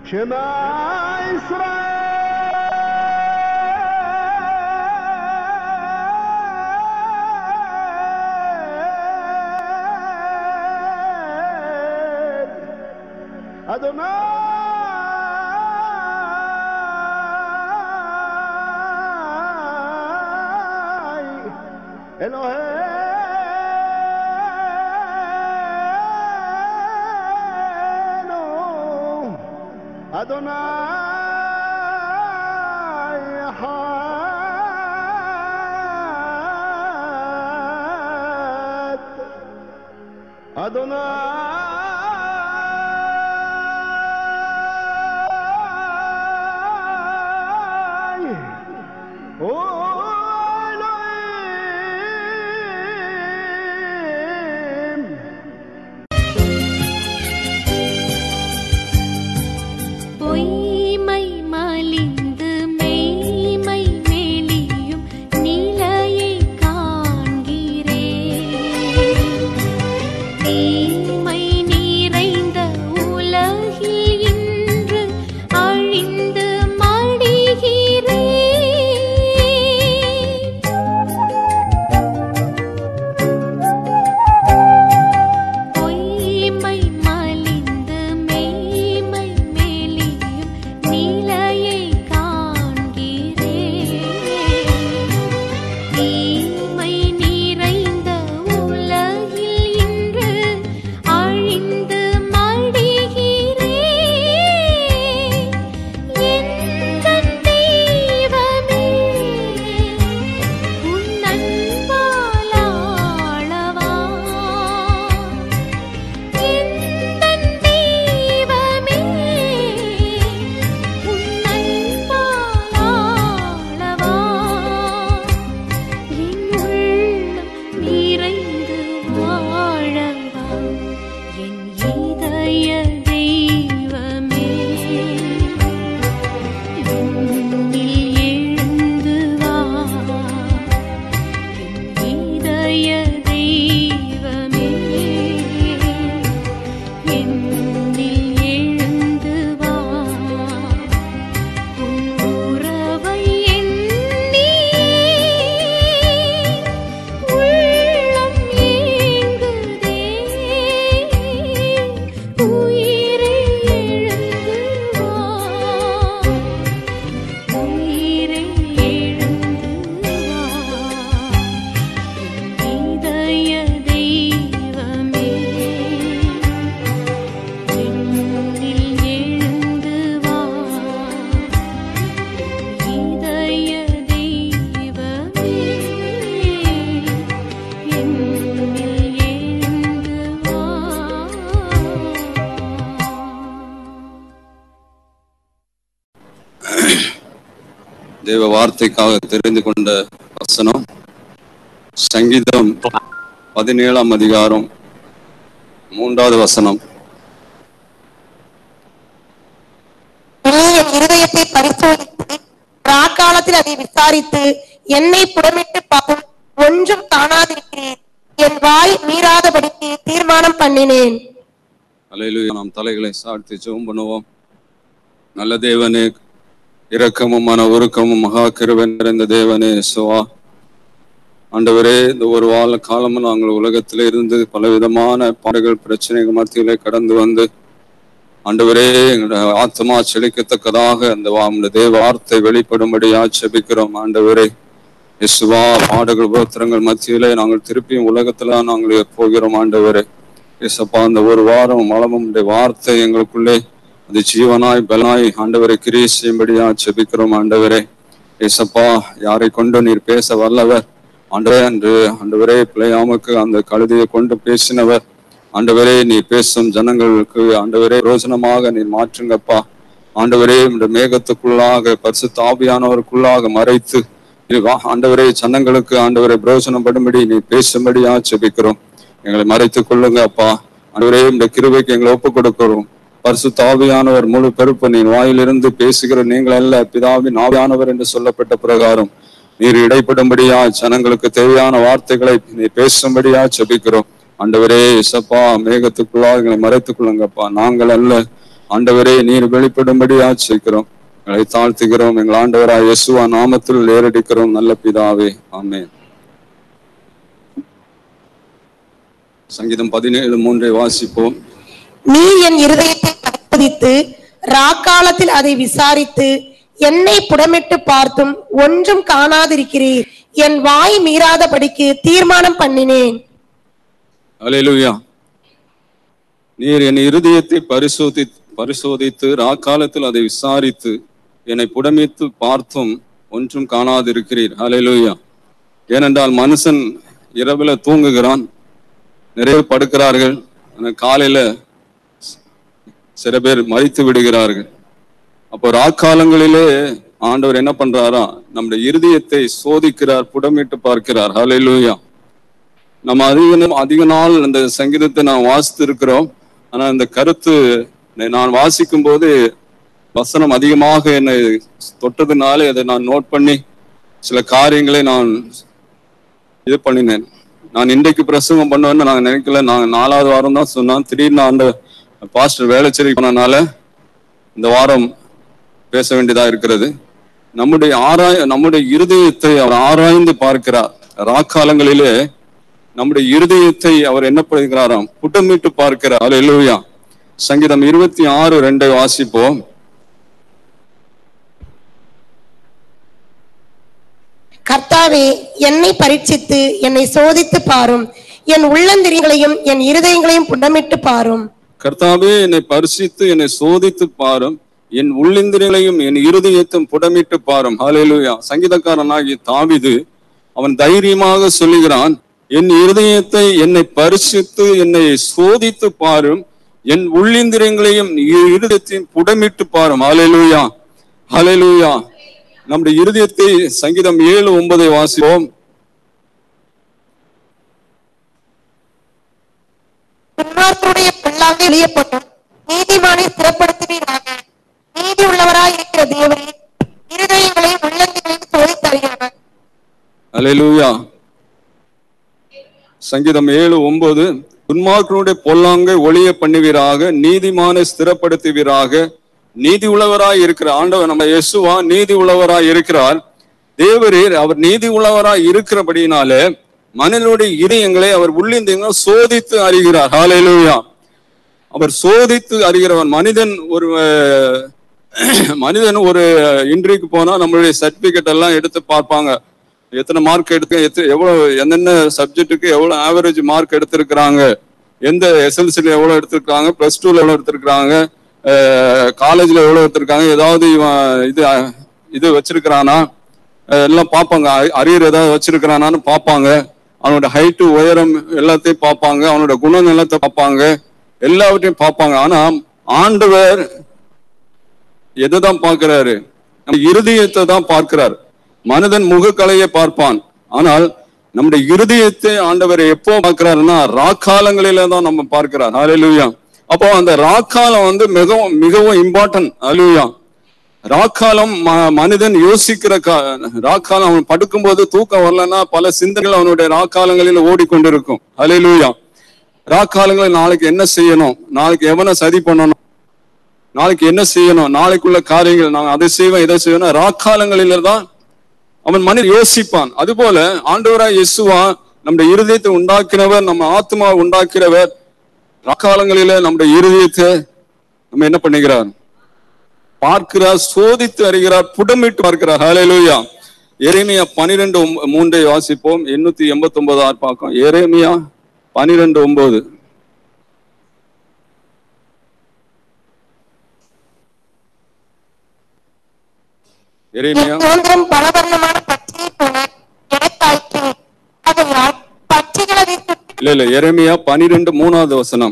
שמע ישראל אדוני אלוהינו אדוני אחד אדוני הוא אלוהים பொய்மை மலிந்து மெய்மை மெலியும் நிலையை காண்கிறேன் தீமை நிறைந்த உலகில் இன்று அழிந்து மடிகிறேன் பொய்மை மலிந்து மெய்மை மெலியும் நிலையை காண்கிறேன் தீமை நிறைந்த உலகில் இன்று அழிந்து மடிகிறேன் எந்தன் தெய்வமே உன் அன்பால் ஆளவா எந்தன் தெய்வமே உன் அன்பால் ஆளவா என் உள்ளம் நிறைந்து வாழவா என் இதய தெய்வமே என்னில் எழுந்து வா என் இதய தெய்வமே என்னில் எழுந்து வா உன் உறவை எண்ணி உள்ளம் ஏங்குதே உயிரே எழுந்து வா உயிரே எழுந்து வா இதய தெய்வமே என்னில் எழுந்து வா இதய தெய்வமே என்னில் எழுந்து வா தேவ வார்த்தைக்காக தெரிந்து கொண்ட வசனம் சங்கீதம் பதினேழாம் அதிகாரம் மூன்றாவது வசனம் நீ என் இருதயத்தை பரிசோதித்து ராக்காலத்தில் அதை விசாரித்து என்னை புடமிட்டு பார்க்கும் ஒன்றும் காணாதிருக்கிறேன் என் வாய் மீறாதபடிக்கு தீர்மானம் பண்ணினேன் அலையிலுயா நாம் தலைகளை சாழ்த்தி ஜெபம் பண்ணுவோம் நல்ல தேவனே இரக்கமும் மன உருக்கமும் மகா கிருபை நிறைந்த தேவனே சுவா ஆண்டவரே இந்த ஒரு வார காலமும் நாங்கள் உலகத்திலே இருந்து பலவிதமான பாடுகள் பிரச்சனைகள் மத்தியிலே கடந்து வந்து ஆண்டவரே எங்களுடைய ஆத்மா செழிக்கத்தக்கதாக அந்த வா- உம்முடைய தேவ வார்த்தை வெளிப்படும்படி ஆட்சேபிக்கிறோம் ஆண்டவரே இயேசுவா பாடுகள் உபத்திரங்கள் மத்தியிலே நாங்கள் திருப்பியும் உலகத்துல நாங்கள் போகிறோம் ஆண்டவரே இயேசப்பா அந்த ஒரு வாரம் வளமும் உம்முடைய வார்த்தை எங்களுக்குள்ளே அது ஜீவனாய் பலனாய் ஆண்டவரை கிரியை செய்யும்படியா செபிக்கிறோம் ஆண்டவரே இயேசப்பா யாரை கொண்டு நீர் பேச வல்லவர் ஆண்டவரே அன்று ஆண்டவரே பிள்ளையாமுக்கு அந்த கழுதையை கொண்டு பேசினவர் ஆண்டவரே நீர் பேசும் ஜனங்களுக்கு ஆண்டவரே ரோஜனமாக நீர் மாற்றுங்கப்பா ஆண்டவரே இந்த மேகத்துக்குள்ளாக பரிசுத்த ஆவியானவருக்குள்ளாக மறைத்து நீர் வா- ஆண்டவரே ஜனங்களுக்கு ஆண்டவரை பிரயோஜனப்படும்படி நீ பேசும்படியா செபிக்கிறோம் எங்களை மறைத்துக் கொள்ளுங்க அப்பா ஆண்டவரே இந்த கிருபைக்கு எங்களை ஒப்புக் கொடுக்கிறோம் பரிசுத்த ஆவியானவர் முழு பெருப்பு நீ வாயிலிருந்து பேசுகிற நீங்கள் அல்ல பிதாவின் ஆவியானவர் என்று சொல்லப்பட்ட பிரகாரம் நீர் இடைப்படும்படியா ஜனங்களுக்கு தேவையான வார்த்தைகளை நீ பேசும்படியா செபிக்கிறோம் ஆண்டவரே இசப்பா மேகத்துக்குள்ளா எங்களை மறைத்துக் கொள்ளுங்கப்பா நாங்கள் அல்ல ஆண்டவரே நீர் வெளிப்படும்படி ஆச்சரிக்கிறோம் எங்களை தாழ்த்துகிறோம் எங்கள் ஆண்டவராய் இயேசுவா நாமத்தில் ஏறடிக்கிறோம் நல்ல பிதாவே ஆமென் சங்கீதம் பதினேழு மூன்றை வாசிப்போம் நீ என் இருதயத்தை பரிசோதித்து ராக்காலத்தில் அதை விசாரித்து என்னை புடமிட்டு பார்த்தும் ஒன்றும் காணாதிருக்கிறீர் என் வாய் மீறாதபடிக்கு தீர்மானம் பண்ணினேன் அல்லேலூயா நீர் என் இருதயத்தை பரிசோதி பரிசோதித்து ராக்காலத்தில் அதை விசாரித்து என்னை புடமித்து பார்த்தும் ஒன்றும் காணாதிருக்கிறீர் அல்லேலூயா ஏனென்றால் மனுஷன் இரவுல தூங்குகிறான் நிறைய பேர் படுக்கிறார்கள் ஆனா காலையில சில பேர் மறித்து விடுகிறார்கள் அப்போ ராக்காலங்களிலே ஆண்டவர் என்ன பண்றாரா நம்முடைய இருதயத்தை சோதிக்கிறார் புடமிட்டு பார்க்கிறார் ஹalleluya நம்ம அதிக நே- அதிக நாள் இந்த சங்கீதத்தை நான் வாசித்து இருக்கிறோம் ஆனா இந்த கருத்து நே- நான் வாசிக்கும் போது வசனம் அதிகமாக என்னை தொட்டதுனாலே அதை நான் நோட் பண்ணி சில காரியங்களை நான் இது பண்ணினேன் நான் இன்றைக்கு பிரசங்கம் பண்ணுவேன்னு நான் நினைக்கல நான் நாலாவது வாரம் தான் சொன்னேன் திடீர்னு அந்த பாஸ்டர் வேலைச்சேரி போனனால இந்த வாரம் பேச வேண்டியதா இருக்கிறது நம்முடைய ஆராய் நம்முடைய இருதயத்தை அவர் ஆராய்ந்து பார்க்கிறார் ராக்காலங்களிலே நம்முடைய இருதயத்தை அவர் என்ன பண்ணுகிறாராம் புட்டமிட்டு பார்க்கிறார் அல்லேலூயா சங்கீதம் இருபத்தி ஆறு ரெண்டை வாசிப்போம் கர்த்தாவே என்னை பரீட்சித்து என்னை சோதித்து பாரும் என் உள்ளந்திரியங்களையும் என் இருதயங்களையும் புடமிட்டு பாரும் கர்த்தாவே என்னை பரிசித்து என்னை சோதித்து பாரும் என் உள்ளிந்திரியங்களையும் என் இருதயத்தையும் புடமிட்டு பாரும் ஹalleluya சங்கீதக்காரனாகிய தாவிது அவன் தைரியமாக சொல்லுகிறான் என் இருதயத்தை என்னை பரிசித்து என்னை சோதித்து பாரும் என் உள்ளிந்திரியங்களையும் இ- இருதயத்தையும் புடமிட்டு பாரும் ஹalleluya ஹalleluya நம்முடைய இருதயத்தை சங்கீதம் ஏழு ஒன்பதை வாசிப்போம் துன்மார்க்கருடைய பொல்லாங்கை வெளியப்பட்டும் நீதிமானை ஸ்திரப்படுத்துவீராக நீதி உள்ளவராய் இருக்கிற தேவரே இருதயங்களையும் உள்ளங்களையும் சோதித்தறிகிறவர் அல்லேலூயா சங்கீதம் ஏழு ஒன்பது துன்மார்க்கனுடைய பொல்லாங்கை ஒளிய பண்ணுவீராக நீதிமானை ஸ்திரப்படுத்துவீராக நீதி உள்ளவராய் இருக்கிற ஆண்டவர் நம்ம இயேசுவா நீதி உள்ளவராய் இருக்கிறார் தேவரீர் அவர் நீதி உள்ளவராய் இருக்கிறபடினாலே மனிதனுடைய இதயங்களை அவர் உள்ளிந்தியங்களை சோதித்து அறிகிறார் ஹalleluya அவர் சோதித்து அறிகிறவன் மனிதன் ஒரு அஹ், மனிதன் ஒரு இன்டர்வியூக்கு போனா நம்மளுடைய சர்டிபிகேட் எல்லாம் எடுத்து பார்ப்பாங்க எத்தனை மார்க் எடுத்து எத்த எவ்வளவு என்னென்ன சப்ஜெக்ட்டுக்கு எவ்வளவு ஆவரேஜ் மார்க் எடுத்திருக்கிறாங்க எந்த எஸ்எல்சில எவ்வளவு எடுத்திருக்காங்க பிளஸ் டூல எவ்வளவு எடுத்திருக்காங்க காலேஜ்ல எவ்வளவு எடுத்திருக்காங்க ஏதாவது இவன் இது அஹ், இது வச்சிருக்கிறானா அஹ், எல்லாம் பார்ப்பாங்க அரியர் ஏதாவது வச்சிருக்கிறானான்னு பார்ப்பாங்க அவனோட ஹைட்டு உயரம் எல்லாத்தையும் பார்ப்பாங்க அவனோட குணம் எல்லாத்தையும் பார்ப்பாங்க எல்லாவற்றையும் பார்ப்பாங்க ஆனா ஆண்டவர் எதைதான் பார்க்கிறாரு நம்ம இருதயத்தை தான் பார்க்கிறார் மனிதன் முகக்கலையை பார்ப்பான் ஆனால் நம்முடைய இருதயத்தை ஆண்டவர் எப்போ பார்க்கிறாருன்னா ராக்காலங்களில தான் நம்ம பார்க்கிறார் ஹalleluya அப்போ அந்த ராக்காலம் வந்து மிகவும் மிகவும் இம்பார்ட்டன்ட் ஹalleluya ராக்காலம் ம- மனிதன் யோசிக்கிற கா ராக்காலம் அவன் படுக்கும்போது தூக்கம் வரலன்னா பல சிந்தனைகள் அவனுடைய ராக்காலங்களில் ஓடிக்கொண்டிருக்கும் ஹalleluya ராக்காலங்களில் நாளைக்கு என்ன செய்யணும் நாளைக்கு எவனை சதி பண்ணணும் நாளைக்கு என்ன செய்யணும் நாளைக்குள்ள காரியங்கள் நான் அதை செய்வேன் இதை செய்வேன் ராக்காலங்களில தான் அவன் மனிதன் யோசிப்பான் அதுபோல ஆண்டவராய் இயேசுவா நம்முடைய இருதயத்தை உண்டாக்கினவர் நம்ம ஆத்மா உண்டாக்கிறவர் ராக்காலங்களில நம்முடைய இருதயத்தை நம்ம என்ன பண்ணுகிறார் பார்க்கிறார் சோதித்து அறிகிறார் புடமிட்டு பார்க்கிறார் ஹalleluya எரேமியா பனிரெண்டு மூன்றை வாசிப்போம் எண்ணூத்தி எண்பத்தி ஒன்பது ஆறு பார்க்கும் எரேமியா பனிரெண்டு ஒன்பது எரேமியா என் சுதந்திரம் பலவர்ணமான பச்சையை போல எனக்காயிற்று அதனால் பச்சைகள் அதை சுற்றி இல்ல இல்ல எரேமியா பனிரெண்டு மூணாவது வசனம்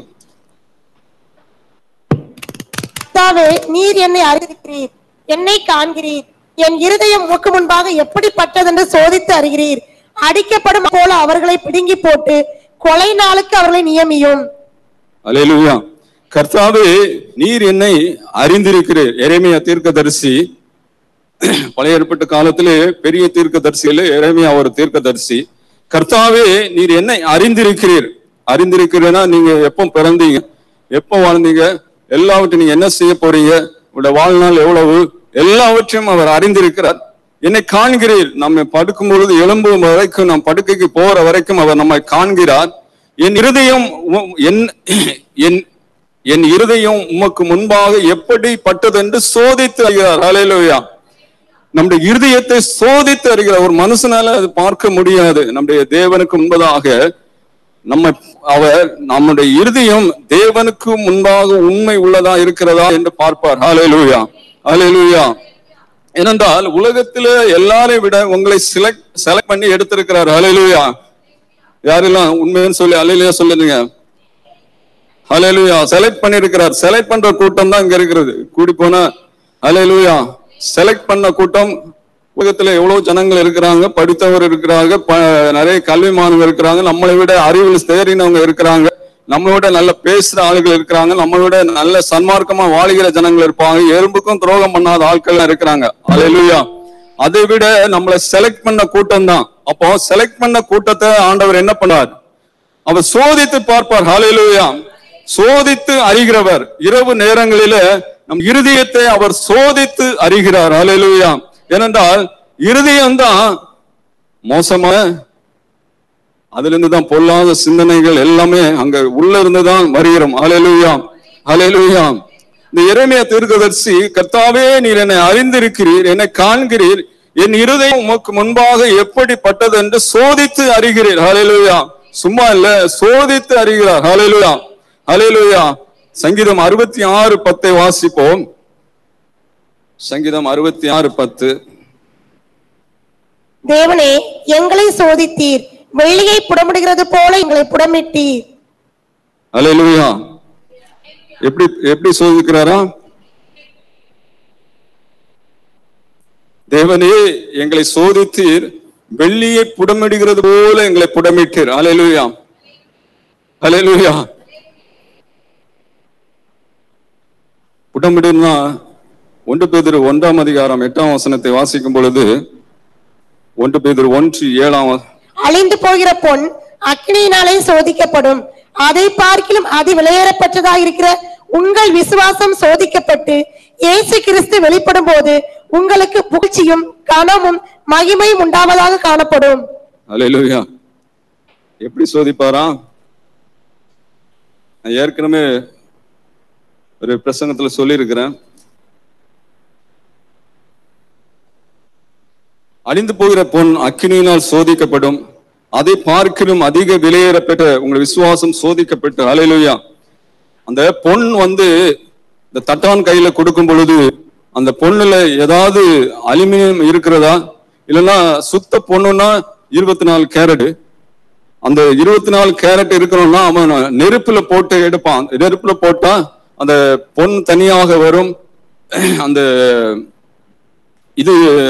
கர்த்தாவே நீர் என்னை அறிந்திருக்கிறீர் என்னை காண்கிறீர் என் இருதயம் உமக்கு முன்பாக எப்படிப்பட்டதென்று சோதித்து அறிகிறீர் அடிக்கப்படும் போல அவர்களை பிடுங்கி போட்டு கொலை நாளுக்கு அவர்களை நியமியும் அல்லேலூயா கர்த்தாவே நீர் என்னை அறிந்திருக்கிறீர் எரேமியா தீர்க்கதரிசி பழைய ஏற்பட்ட காலத்திலே பெரிய தீர்க்கதரிசியில எரேமியா ஒரு தீர்க்கதரிசி கர்த்தாவே நீர் என்னை அறிந்திருக்கிறீர் அறிந்திருக்கிறேன்னா நீங்க எப்போ பிறந்தீங்க எப்போ வாழ்ந்தீங்க எல்லாவற்றையும் நீங்க என்ன செய்ய போறீங்க உங்களுடைய வாழ்நாள் எவ்வளவு எல்லாவற்றையும் அவர் அறிந்திருக்கிறார் என்னை காண்கிறீர் நம்மை படுக்கும் பொழுது எழும்பும் வரைக்கும் நாம் படுக்கைக்கு போற வரைக்கும் அவர் நம்மை காண்கிறார் என் இருதயம் உம்- என் என் என் இருதயம் உமக்கு முன்பாக எப்படிப்பட்டது என்று சோதித்து அறிகிறார் ஹalleluya நம்முடைய இருதயத்தை சோதித்து அறிகிறார் ஒரு மனுஷனால அது பார்க்க முடியாது நம்முடைய தேவனுக்கு முன்பதாக நம்ம அவர் நம்முடைய இருதயம் தேவனுக்கு முன்பாக உண்மை உள்ளதா இருக்கிறதா என்று பார்ப்பார் ஹalleluya ஹalleluya ஏனென்றால் உலகத்திலே எல்லாரையும் விட உங்களை செலக்ட் செலக்ட் பண்ணி எடுத்திருக்கிறார் ஹalleluya யாரெல்லாம் உண்மைன்னு சொல்லி ஹalleluya சொல்லுங்க ஹalleluya செலக்ட் பண்ணிருக்கிறார் செலக்ட் பண்ற கூட்டம் தான் இங்க இருக்கிறது கூடி போனா ஹalleluya செலக்ட் பண்ண கூட்டம் உலகத்துல எவ்வளவு ஜனங்கள் இருக்கிறாங்க படித்தவர் இருக்கிறாங்க ப- நிறைய கல்விமானவங்க இருக்கிறாங்க நம்மளை விட அறிவில் தேறினவங்க இருக்கிறாங்க நம்மளை விட நல்ல பேசுற ஆளுகள் இருக்கிறாங்க நம்மளை விட நல்ல சன்மார்க்கமா வாழுகிற ஜனங்கள் இருப்பாங்க எறும்புக்கும் துரோகம் பண்ணாத ஆட்கள் இருக்கிறாங்க ஹalleluya அதை விட நம்மளை செலக்ட் பண்ண கூட்டம் தான் அப்போ செலக்ட் பண்ண கூட்டத்தை ஆண்டவர் என்ன பண்ணார் அவர் சோதித்து பார்ப்பார் ஹalleluya சோதித்து அறிகிறவர் இரவு நேரங்களில நம் இருதயத்தை அவர் சோதித்து அறிகிறார் ஹalleluya ஏனென்றால் இருதயம் தான் மோசமான அதுல இருந்து தான் பொல்லாத சிந்தனைகள் எல்லாமே அங்க உள்ள இருந்து தான் வருகிறோம் ஹalleluya ஹalleluya இந்த இறைமைய தீர்க்கதரிசி கர்த்தாவே நீர் என்னை அறிந்திருக்கிறீர் என்னை காண்கிறீர் என் இருதயம் உமக்கு முன்பாக எப்படிப்பட்டது என்று சோதித்து அறிகிறீர் ஹalleluya சும்மா இல்ல சோதித்து அறிகிறார் ஹalleluya ஹalleluya சங்கீதம் அறுபத்தி ஆறு பத்தை வாசிப்போம் சங்கீதம் அறுபத்தி ஆறு பத்து தேவனே எங்களை சோதித்தீர் வெள்ளியை புடமிடுகிறது போல எங்களை புடமிட்டீர் ஹalleluya எப்படி எப்படி சோதிக்கிறாரா தேவனே எங்களை சோதித்தீர் வெள்ளியை புடமிடுகிறது போல எங்களை புடமிட்டீர் ஹalleluya ஹalleluya புடமிடுனா ஒன்று பேதிரு ஒன்றாம் அதிகாரம் எட்டாம் வசனத்தை வாசிக்கும் பொழுது ஒன்று பேதிரு ஒன்று ஏழாம் வ- அழிந்து போகிற பொன் அக்னியினாலே சோதிக்கப்படும் அதை பார்க்கிலும் அதி விலையேறப்பட்டதாக இருக்கிற உங்கள் விசுவாசம் சோதிக்கப்பட்டு இயேசு கிறிஸ்து வெளிப்படும் போது உங்களுக்கு புகழ்ச்சியும் கனமும் மகிமையும் உண்டாவதாக காணப்படும் அல்லேலூயா எப்படி சோதிப்பாரா நான் ஏற்கனவே ஒரு பிரசங்கத்துல சொல்லியிருக்கிறேன் அழிந்து போகிற பொன் அக்கினியினால் சோதிக்கப்படும் அதை பார்க்கிலும் அதிக விலையேறப்பெற்ற உங்கள் விசுவாசம் சோதிக்கப்பட்டு அலையிலுயா அந்த பொன் வந்து இந்த தட்டான் கையில கொடுக்கும் பொழுது அந்த பொண்ணுல ஏதாவது அலுமினியம் இருக்கிறதா இல்லைன்னா சுத்த பொண்ணுன்னா இருபத்தி நாலு கேரட் அந்த இருபத்தி நாலு கேரட் இருக்கணும்னா அவன் நெருப்புல போட்டு எடுப்பான் நெருப்புல போட்டா அந்த பொன் தனியாக வரும் அந்த இது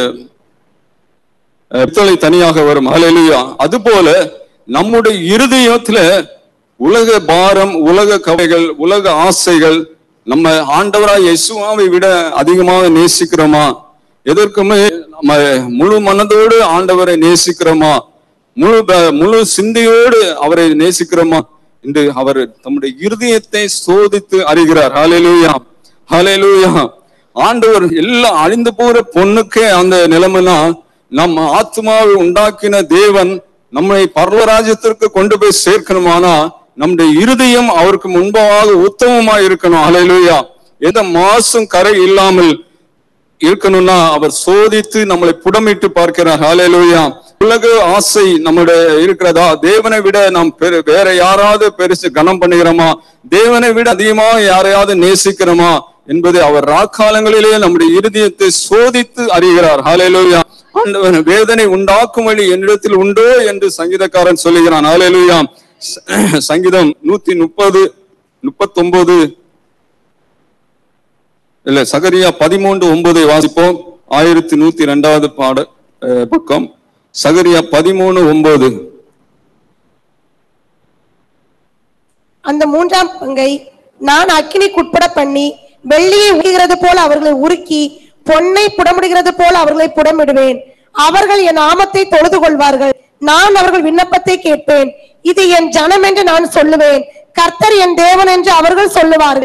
அஹ், பித்தளை தனியாக வரும் ஹalleluya அதுபோல நம்முடைய இருதயத்துல உலக பாரம் உலக கவைகள் உலக ஆசைகள் நம்ம ஆண்டவராய் இயேசுவாவை விட அதிகமாக நேசிக்கிறோமா எதற்குமே நம்ம முழு மனதோடு ஆண்டவரை நேசிக்கிறோமா முழு ப- முழு சிந்தையோடு அவரை நேசிக்கிறோமா என்று அவர் தம்முடைய இருதயத்தை சோதித்து அறிகிறார் ஹalleluya ஹalleluya ஆண்டவர் எல்லாம் அழிந்து போற பொண்ணுக்கே அந்த நிலைமைனா நம்ம ஆத்மாவை உண்டாக்கின தேவன் நம்மை பரலராஜ்யத்திற்கு கொண்டு போய் சேர்க்கணுமானா நம்முடைய இருதயம் அவருக்கு முன்பாக உத்தமமா இருக்கணும் ஹalleluya எந்த மாசும் கரை இல்லாமல் இருக்கணும்னா அவர் சோதித்து நம்மளை புடமிட்டு பார்க்கிறார் ஹalleluya உலக ஆசை நம்முடைய இருக்கிறதா தேவனை விட நாம் பெரு வேற யாராவது பெருசு கனம் பண்ணுகிறோமா தேவனை விட அதிகமாக யாரையாவது நேசிக்கிறோமா என்பதை அவர் ராக்காலங்களிலே நம்முடைய இருதயத்தை சோதித்து அறிகிறார் ஹalleluya ஆண்டவர் வேதனை உண்டாக்கும் வழி என்னிடத்தில் உண்டோ என்று சங்கீதக்காரன் சொல்லுகிறான் ஹalleluya ச- சங்கீதம் நூத்தி முப்பது முப்பத்தொன்பது இல்ல சகரியா பதிமூன்று ஒன்பதை வாசிப்போம் ஆயிரத்தி நூத்தி ரெண்டாவது பாட அஹ், பக்கம் சகரியா பதிமூணு ஒன்பது அந்த மூன்றாம் பங்கை நான் அக்கினிக்குட்பட பண்ணி வெள்ளியை உருகிறது போல அவர்களை உருக்கி பொன்னை புடமிடுகிறது போல அவர்களை புடமிடுவேன் அவர்கள் என் நாமத்தை தொழுது கொள்வார்கள் நான் அவர்கள் விண்ணப்பத்தை கேட்பேன் இது என் ஜனம் என்று நான் சொல்லுவேன் கர்த்தர் என் தேவன் என்று அவர்கள் சொல்லுவார்கள்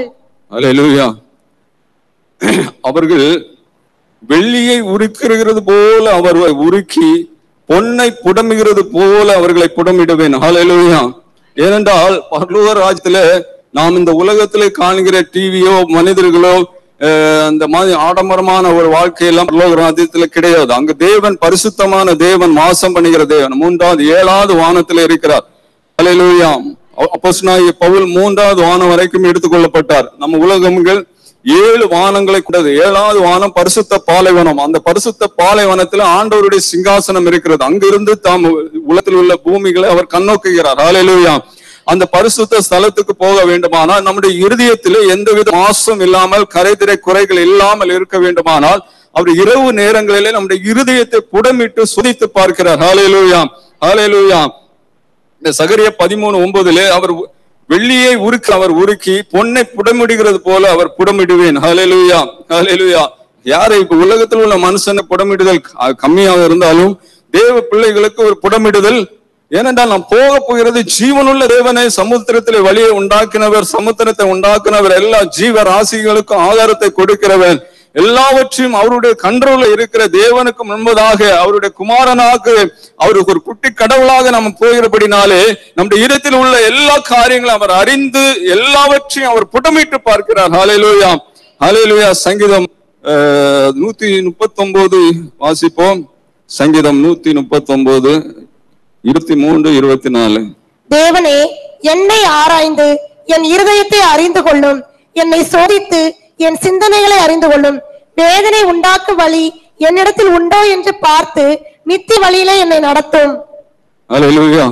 அல்லேலூயா அவர்கள் வெள்ளியை உருக்குகிறது போல அவர் உருக்கி பொன்னை புடமிகிறது போல அவர்களை புடமிடுவேன் ஹalleluya ஏனென்றால் பரலோக ராஜ்யத்துல நாம் இந்த உலகத்திலே காண்கிற டிவியோ மனிதர்களோ அஹ், அந்த மாதிரி ஆடம்பரமான ஒரு வாழ்க்கையெல்லாம் பரலோக ராஜ்யத்துல கிடையாது அங்க தேவன் பரிசுத்தமான தேவன் வாசம் பண்ணுகிற தேவன் மூன்றாவது ஏழாவது வானத்துல இருக்கிறார் ஹalleluya அப்போஸ்தலனாகிய பவுல் மூன்றாவது வானம் வரைக்கும் எடுத்துக்கொள்ளப்பட்டார் நம்ம உலகங்கள் ஏழு வானங்களை கொண்டது ஏழாவது வானம் பரிசுத்த பாலைவனம் அந்த பரிசுத்த பாலைவனத்துல ஆண்டவருடைய சிங்காசனம் இருக்கிறது அங்கிருந்து தாம் உலகத்தில் உள்ள பூமிகளை அவர் கண்ணோக்குகிறார் ஹalleluya அந்த பரிசுத்த ஸ்தலத்துக்கு போக வேண்டுமானால் நம்முடைய இருதயத்திலே எந்தவித மாசம் இல்லாமல் கரைதிரை குறைகள் இல்லாமல் இருக்க வேண்டுமானால் அவர் இரவு நேரங்களிலே நம்முடைய இருதயத்தை புடமிட்டு சுதித்து பார்க்கிறார் ஹalleluya ஹalleluya இந்த சகரிய பதிமூணு ஒன்பதுல அவர் வெள்ளியை உருக்கி அவர் உருக்கி பொன்னை புடமிடுகிறது போல அவர் புடமிடுவேன் ஹalleluya ஹalleluya யாரை இப்ப உலகத்தில் உள்ள மனுஷனை புடமிடுதல் க- கம்மியாக இருந்தாலும் தேவ பிள்ளைகளுக்கு ஒரு புடமிடுதல் ஏனென்றால் நாம் போக போகிறது ஜீவனுள்ள தேவனை சமுத்திரத்திலே வழியை உண்டாக்கினவர் சமுத்திரத்தை உண்டாக்கினவர் எல்லா ஜீவ ராசிகளுக்கும் ஆதாரத்தை கொடுக்கிறவர் எல்லாவற்றையும் அவருடைய கண்ட்ரோல்ல இருக்கிற தேவனுக்கு முன்பதாக அவருடைய குமாரனாக அவருக்கு ஒரு குட்டி கடவுளாக நம்ம போகிறபடினாலே நம்முடைய இடத்தில் உள்ள எல்லா காரியங்களும் அவர் அறிந்து எல்லாவற்றையும் அவர் புடமிட்டு பார்க்கிறார் ஹalleluya ஹalleluya சங்கீதம் அஹ், நூத்தி முப்பத்தொன்பது வாசிப்போம் சங்கீதம் நூத்தி முப்பத்தொன்பது இருபத்தி மூன்று இருபத்தி நாலு தேவனே என்னை ஆராய்ந்து என் இருதயத்தை அறிந்து கொள்ளும் என்னை சோதித்து என் சிந்தனைகளை அறிந்து கொள்ளும் வேதனை உண்டாக்கும் வழி என்னிடத்தில் உண்டோ என்று பார்த்து நித்திய வழியிலே என்னை நடத்தும் ஹalleluya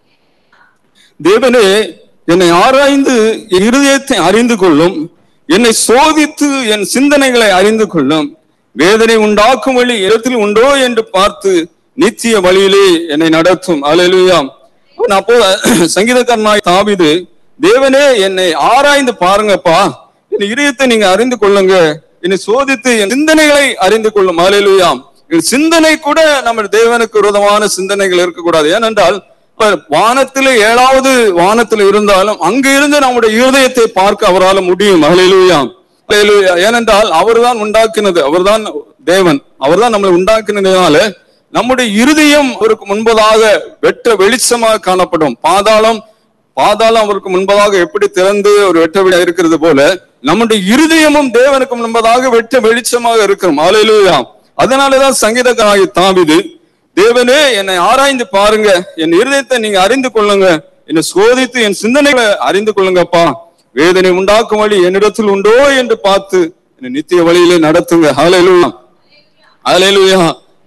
தேவனே என்னை ஆராய்ந்து என் இருதயத்தை அறிந்து கொள்ளும் என்னை சோதித்து என் சிந்தனைகளை அறிந்து கொள்ளும் வேதனை உண்டாக்கும் வழி இடத்தில் உண்டோ என்று பார்த்து நித்திய வழியிலே என்னை நடத்தும் ஹalleluya அப்போ சங்கீதக்காரனாய் தாவிது தேவனே என்னை ஆராய்ந்து பாருங்கப்பா என் இதயத்தை நீங்க அறிந்து கொள்ளுங்க என்னை சோதித்து என் சிந்தனைகளை அறிந்து கொள்ளும் ஹalleluya என் சிந்தனை கூட நம்ம தேவனுக்கு விரோதமான சிந்தனைகள் இருக்கக்கூடாது ஏனென்றால் அவர் வானத்திலே ஏழாவது வானத்தில் இருந்தாலும் அங்க இருந்து நம்முடைய இருதயத்தை பார்க்க அவரால முடியும் ஹalleluya ஹalleluya ஏனென்றால் அவர்தான் உண்டாக்கினது அவர்தான் தேவன் அவர்தான் நம்மளை உண்டாக்கினதுனால நம்முடைய இருதயம் அவருக்கு முன்பதாக வெட்ட வெளிச்சமாக காணப்படும் பாதாளம் பாதாளம் அவருக்கு முன்பதாக எப்படி திறந்து ஒரு வெட்ட வெளி இருக்கிறது போல நம்முடைய இருதயமும் தேவனுக்கு முன்பதாக வெட்ட வெளிச்சமாக இருக்கும் ஹalleluya அதனாலதான் சங்கீதக்காரனாகிய தாவிது தேவனே என்னை ஆராய்ந்து பாருங்க என் இருதயத்தை நீங்க அறிந்து கொள்ளுங்க என்னை சோதித்து என் சிந்தனைகளை அறிந்து கொள்ளுங்கப்பா வேதனை உண்டாக்கும் வழி என்னிடத்தில் உண்டோ என்று பார்த்து என்னை நித்திய வழியிலே நடத்துங்க ஹalleluya ஹalleluya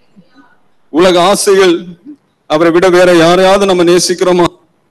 உலக ஆசைகள் அவரை விட வேற யாரையாவது நம்ம நேசிக்கிறோமா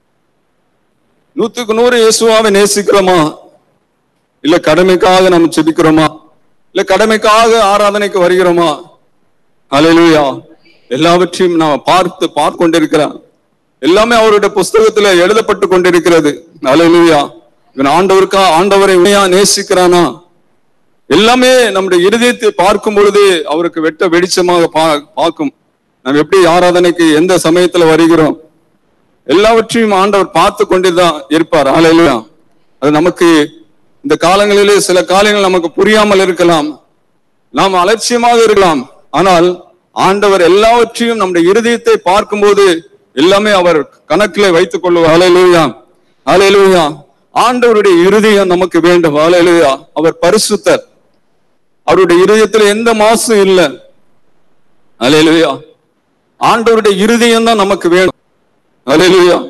நூத்துக்கு நூறு இயேசுவாவை நேசிக்கிறோமா இல்ல கடமைக்காக நம்ம செபிக்கிறோமா இல்ல கடமைக்காக ஆராதனைக்கு வருகிறோமா ஹalleluya எல்லாவற்றையும் நாம் பார்த்து பார்த்து கொண்டிருக்கிறான் எல்லாமே அவருடைய புஸ்தகத்துல எழுதப்பட்டு கொண்டிருக்கிறது ஹalleluya இவன் ஆண்டவருக்கா ஆண்டவரை உண்மையா நேசிக்கிறானா எல்லாமே நம்முடைய இருதயத்தை பார்க்கும் பொழுது அவருக்கு வெட்ட வெளிச்சமாக பா- பார்க்கும் நாம் எப்படி ஆராதனைக்கு எந்த சமயத்துல வருகிறோம் எல்லாவற்றையும் ஆண்டவர் பார்த்து கொண்டுதான் இருப்பார் ஹalleluya அது நமக்கு இந்த காலங்களிலே சில காரியங்கள் நமக்கு புரியாமல் இருக்கலாம் நாம் அலட்சியமாக இருக்கலாம் ஆனால் ஆண்டவர் எல்லாவற்றையும் நம்முடைய இருதயத்தை பார்க்கும்போது எல்லாமே அவர் கணக்கிலே வைத்துக் கொள்வார் ஹalleluya ஹalleluya ஆண்டவருடைய இருதயம் நமக்கு வேண்டும் ஹalleluya அவர் பரிசுத்தர் அவருடைய இருதயத்தில் எந்த மாசும் இல்லை ஹalleluya ஆண்டவருடைய இருதயம் தான் நமக்கு வேணும் ஹalleluya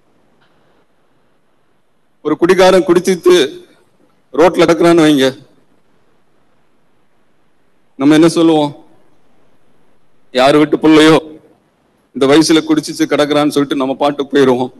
ஒரு குடிகாரன் குடிச்சிட்டு ரோட்ல கிடக்குறான்னு வைங்க நம்ம என்ன சொல்லுவோம் யார் வீட்டு பிள்ளையோ இந்த வயசுல குடிச்சிச்சு கிடக்குறான்னு சொல்லிட்டு நம்ம பாட்டுக்கு போயிடுவோம்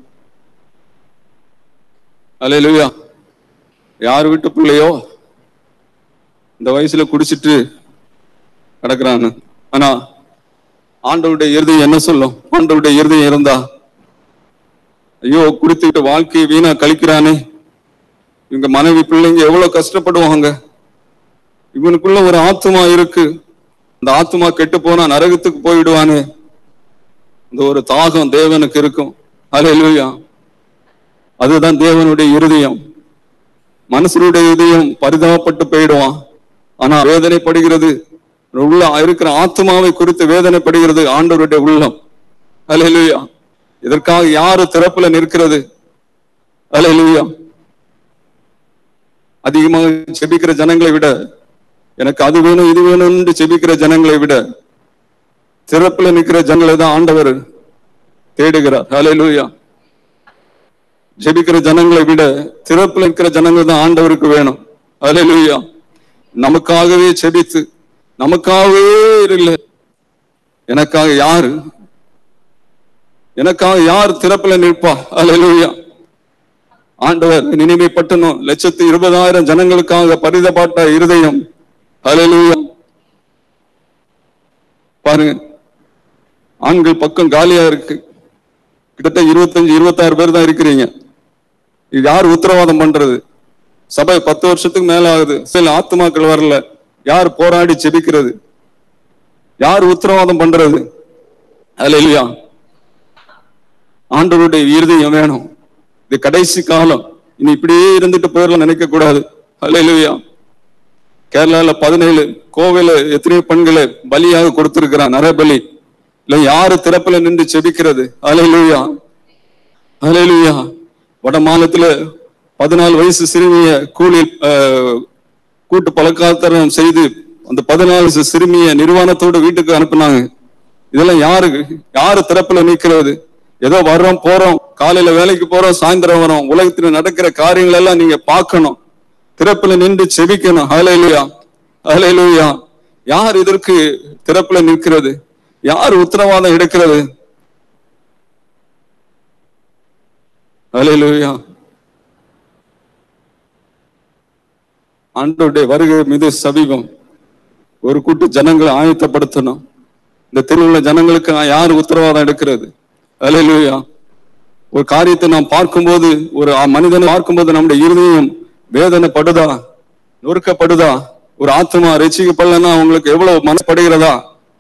அல்லேலூயா யார் வீட்டு பிள்ளையோ இந்த வயசுல குடிச்சிட்டு கிடக்குறான்னு ஆனா ஆண்டவருடைய இருதயம் என்ன சொல்லும் ஆண்டவருடைய இருதயம் இருந்தா ஐயோ குடித்துக்கிட்டு வாழ்க்கையை வீணா கழிக்கிறானே இவங்க மனைவி பிள்ளைங்க எவ்வளவு கஷ்டப்படுவாங்க இவனுக்குள்ள ஒரு ஆத்துமா இருக்கு அந்த ஆத்துமா கெட்டு போனா நரகத்துக்கு போயிடுவானே இந்த ஒரு தாகம் தேவனுக்கு இருக்கும் ஹalleluya அதுதான் தேவனுடைய இருதயம் மனுஷனுடைய இதயம் பரிதாபப்பட்டு போயிடுவான் ஆனா வேதனைப்படுகிறது உள்ள இருக்கிற ஆத்மாவை குறித்து வேதனைப்படுகிறது ஆண்டவருடைய உள்ளம் அல்லேலூயா இதற்காக யாரு திறப்புல நிற்கிறது அல்லேலூயா அதிகமாக செபிக்கிற ஜனங்களை விட எனக்கு அது வேணும் இது வேணும்னு செபிக்கிற ஜனங்களை விட திறப்புல நிற்கிற ஜனங்களை தான் ஆண்டவர் தேடுகிறார் அல்லேலூயா ஜெபிக்கிற ஜனங்களை விட திறப்புல இருக்கிற ஜனங்கள் தான் ஆண்டவருக்கு வேணும் அல்லேலூயா நமக்காகவே செபித்து நமக்காகவே இல்லை எனக்காக யாரு எனக்காக யார் திறப்புல நிற்பா அல்லேலூயா ஆண்டவர் நினைவை பட்டணும் லட்சத்து இருபதாயிரம் ஜனங்களுக்காக பரிதப்பாட்ட இருதயம் அல்லேலூயா பாருங்க ஆண்கள் பக்கம் காலியா இருக்கு கிட்டத்தட்ட இருபத்தஞ்சு இருபத்தாறு பேர் தான் இருக்கிறீங்க இது யார் உத்தரவாதம் பண்றது சபை பத்து வருஷத்துக்கு மேல ஆகுது சில ஆத்துமாக்கள் வரல யார் போராடி செபிக்கிறது யார் உத்தரவாதம் பண்றது அதுல இல்லையா ஆண்டவருடைய இருதயம் வேணும் இது கடைசி காலம் இனி இப்படியே இருந்துட்டு போயிடலாம் நினைக்க கூடாது அல்ல இல்லையா கேரளால பதினேழு கோவில எத்தனையோ பெண்களை பலியாக கொடுத்திருக்கிறான் நரபலி இல்ல யாரு திறப்புல நின்று செபிக்கிறது அலையிலுயா அலையிலுயா வட மாநிலத்துல பதினாலு வயசு சிறுமிய கூலி ஆஹ், கூட்டு பழக்காத்தரம் செய்து அந்த பதினாலு வயசு சிறுமிய நிர்வாணத்தோட வீட்டுக்கு அனுப்புனாங்க இதெல்லாம் யாருக்கு யாரு திறப்புல நிக்கிறது ஏதோ வர்றோம் போறோம் காலையில வேலைக்கு போறோம் சாயந்தரம் வரோம் உலகத்துல நடக்கிற காரியங்கள் எல்லாம் நீங்க பார்க்கணும் திறப்புல நின்று செபிக்கணும் ஹalleluya ஹalleluya யார் இதற்கு திறப்புல நிற்கிறது யார் உத்தரவாதம் எடுக்கிறது ஹalleluya ஆண்டோடைய வருகை மீது சமீபம் ஒரு கூட்டு ஜனங்களை ஆயத்தப்படுத்தணும் இந்த தெருவுள்ள ஜனங்களுக்கு யார் உத்தரவாதம் எடுக்கிறது ஹalleluya ஒரு காரியத்தை நாம் பார்க்கும்போது ஒரு ஆ- மனிதனை பார்க்கும்போது நம்முடைய இருதயம் வேதனைப்படுதா நொறுக்கப்படுதா ஒரு ஆத்மா ரசிக்கப்படலன்னா உங்களுக்கு எவ்வளவு மனப்படுகிறதா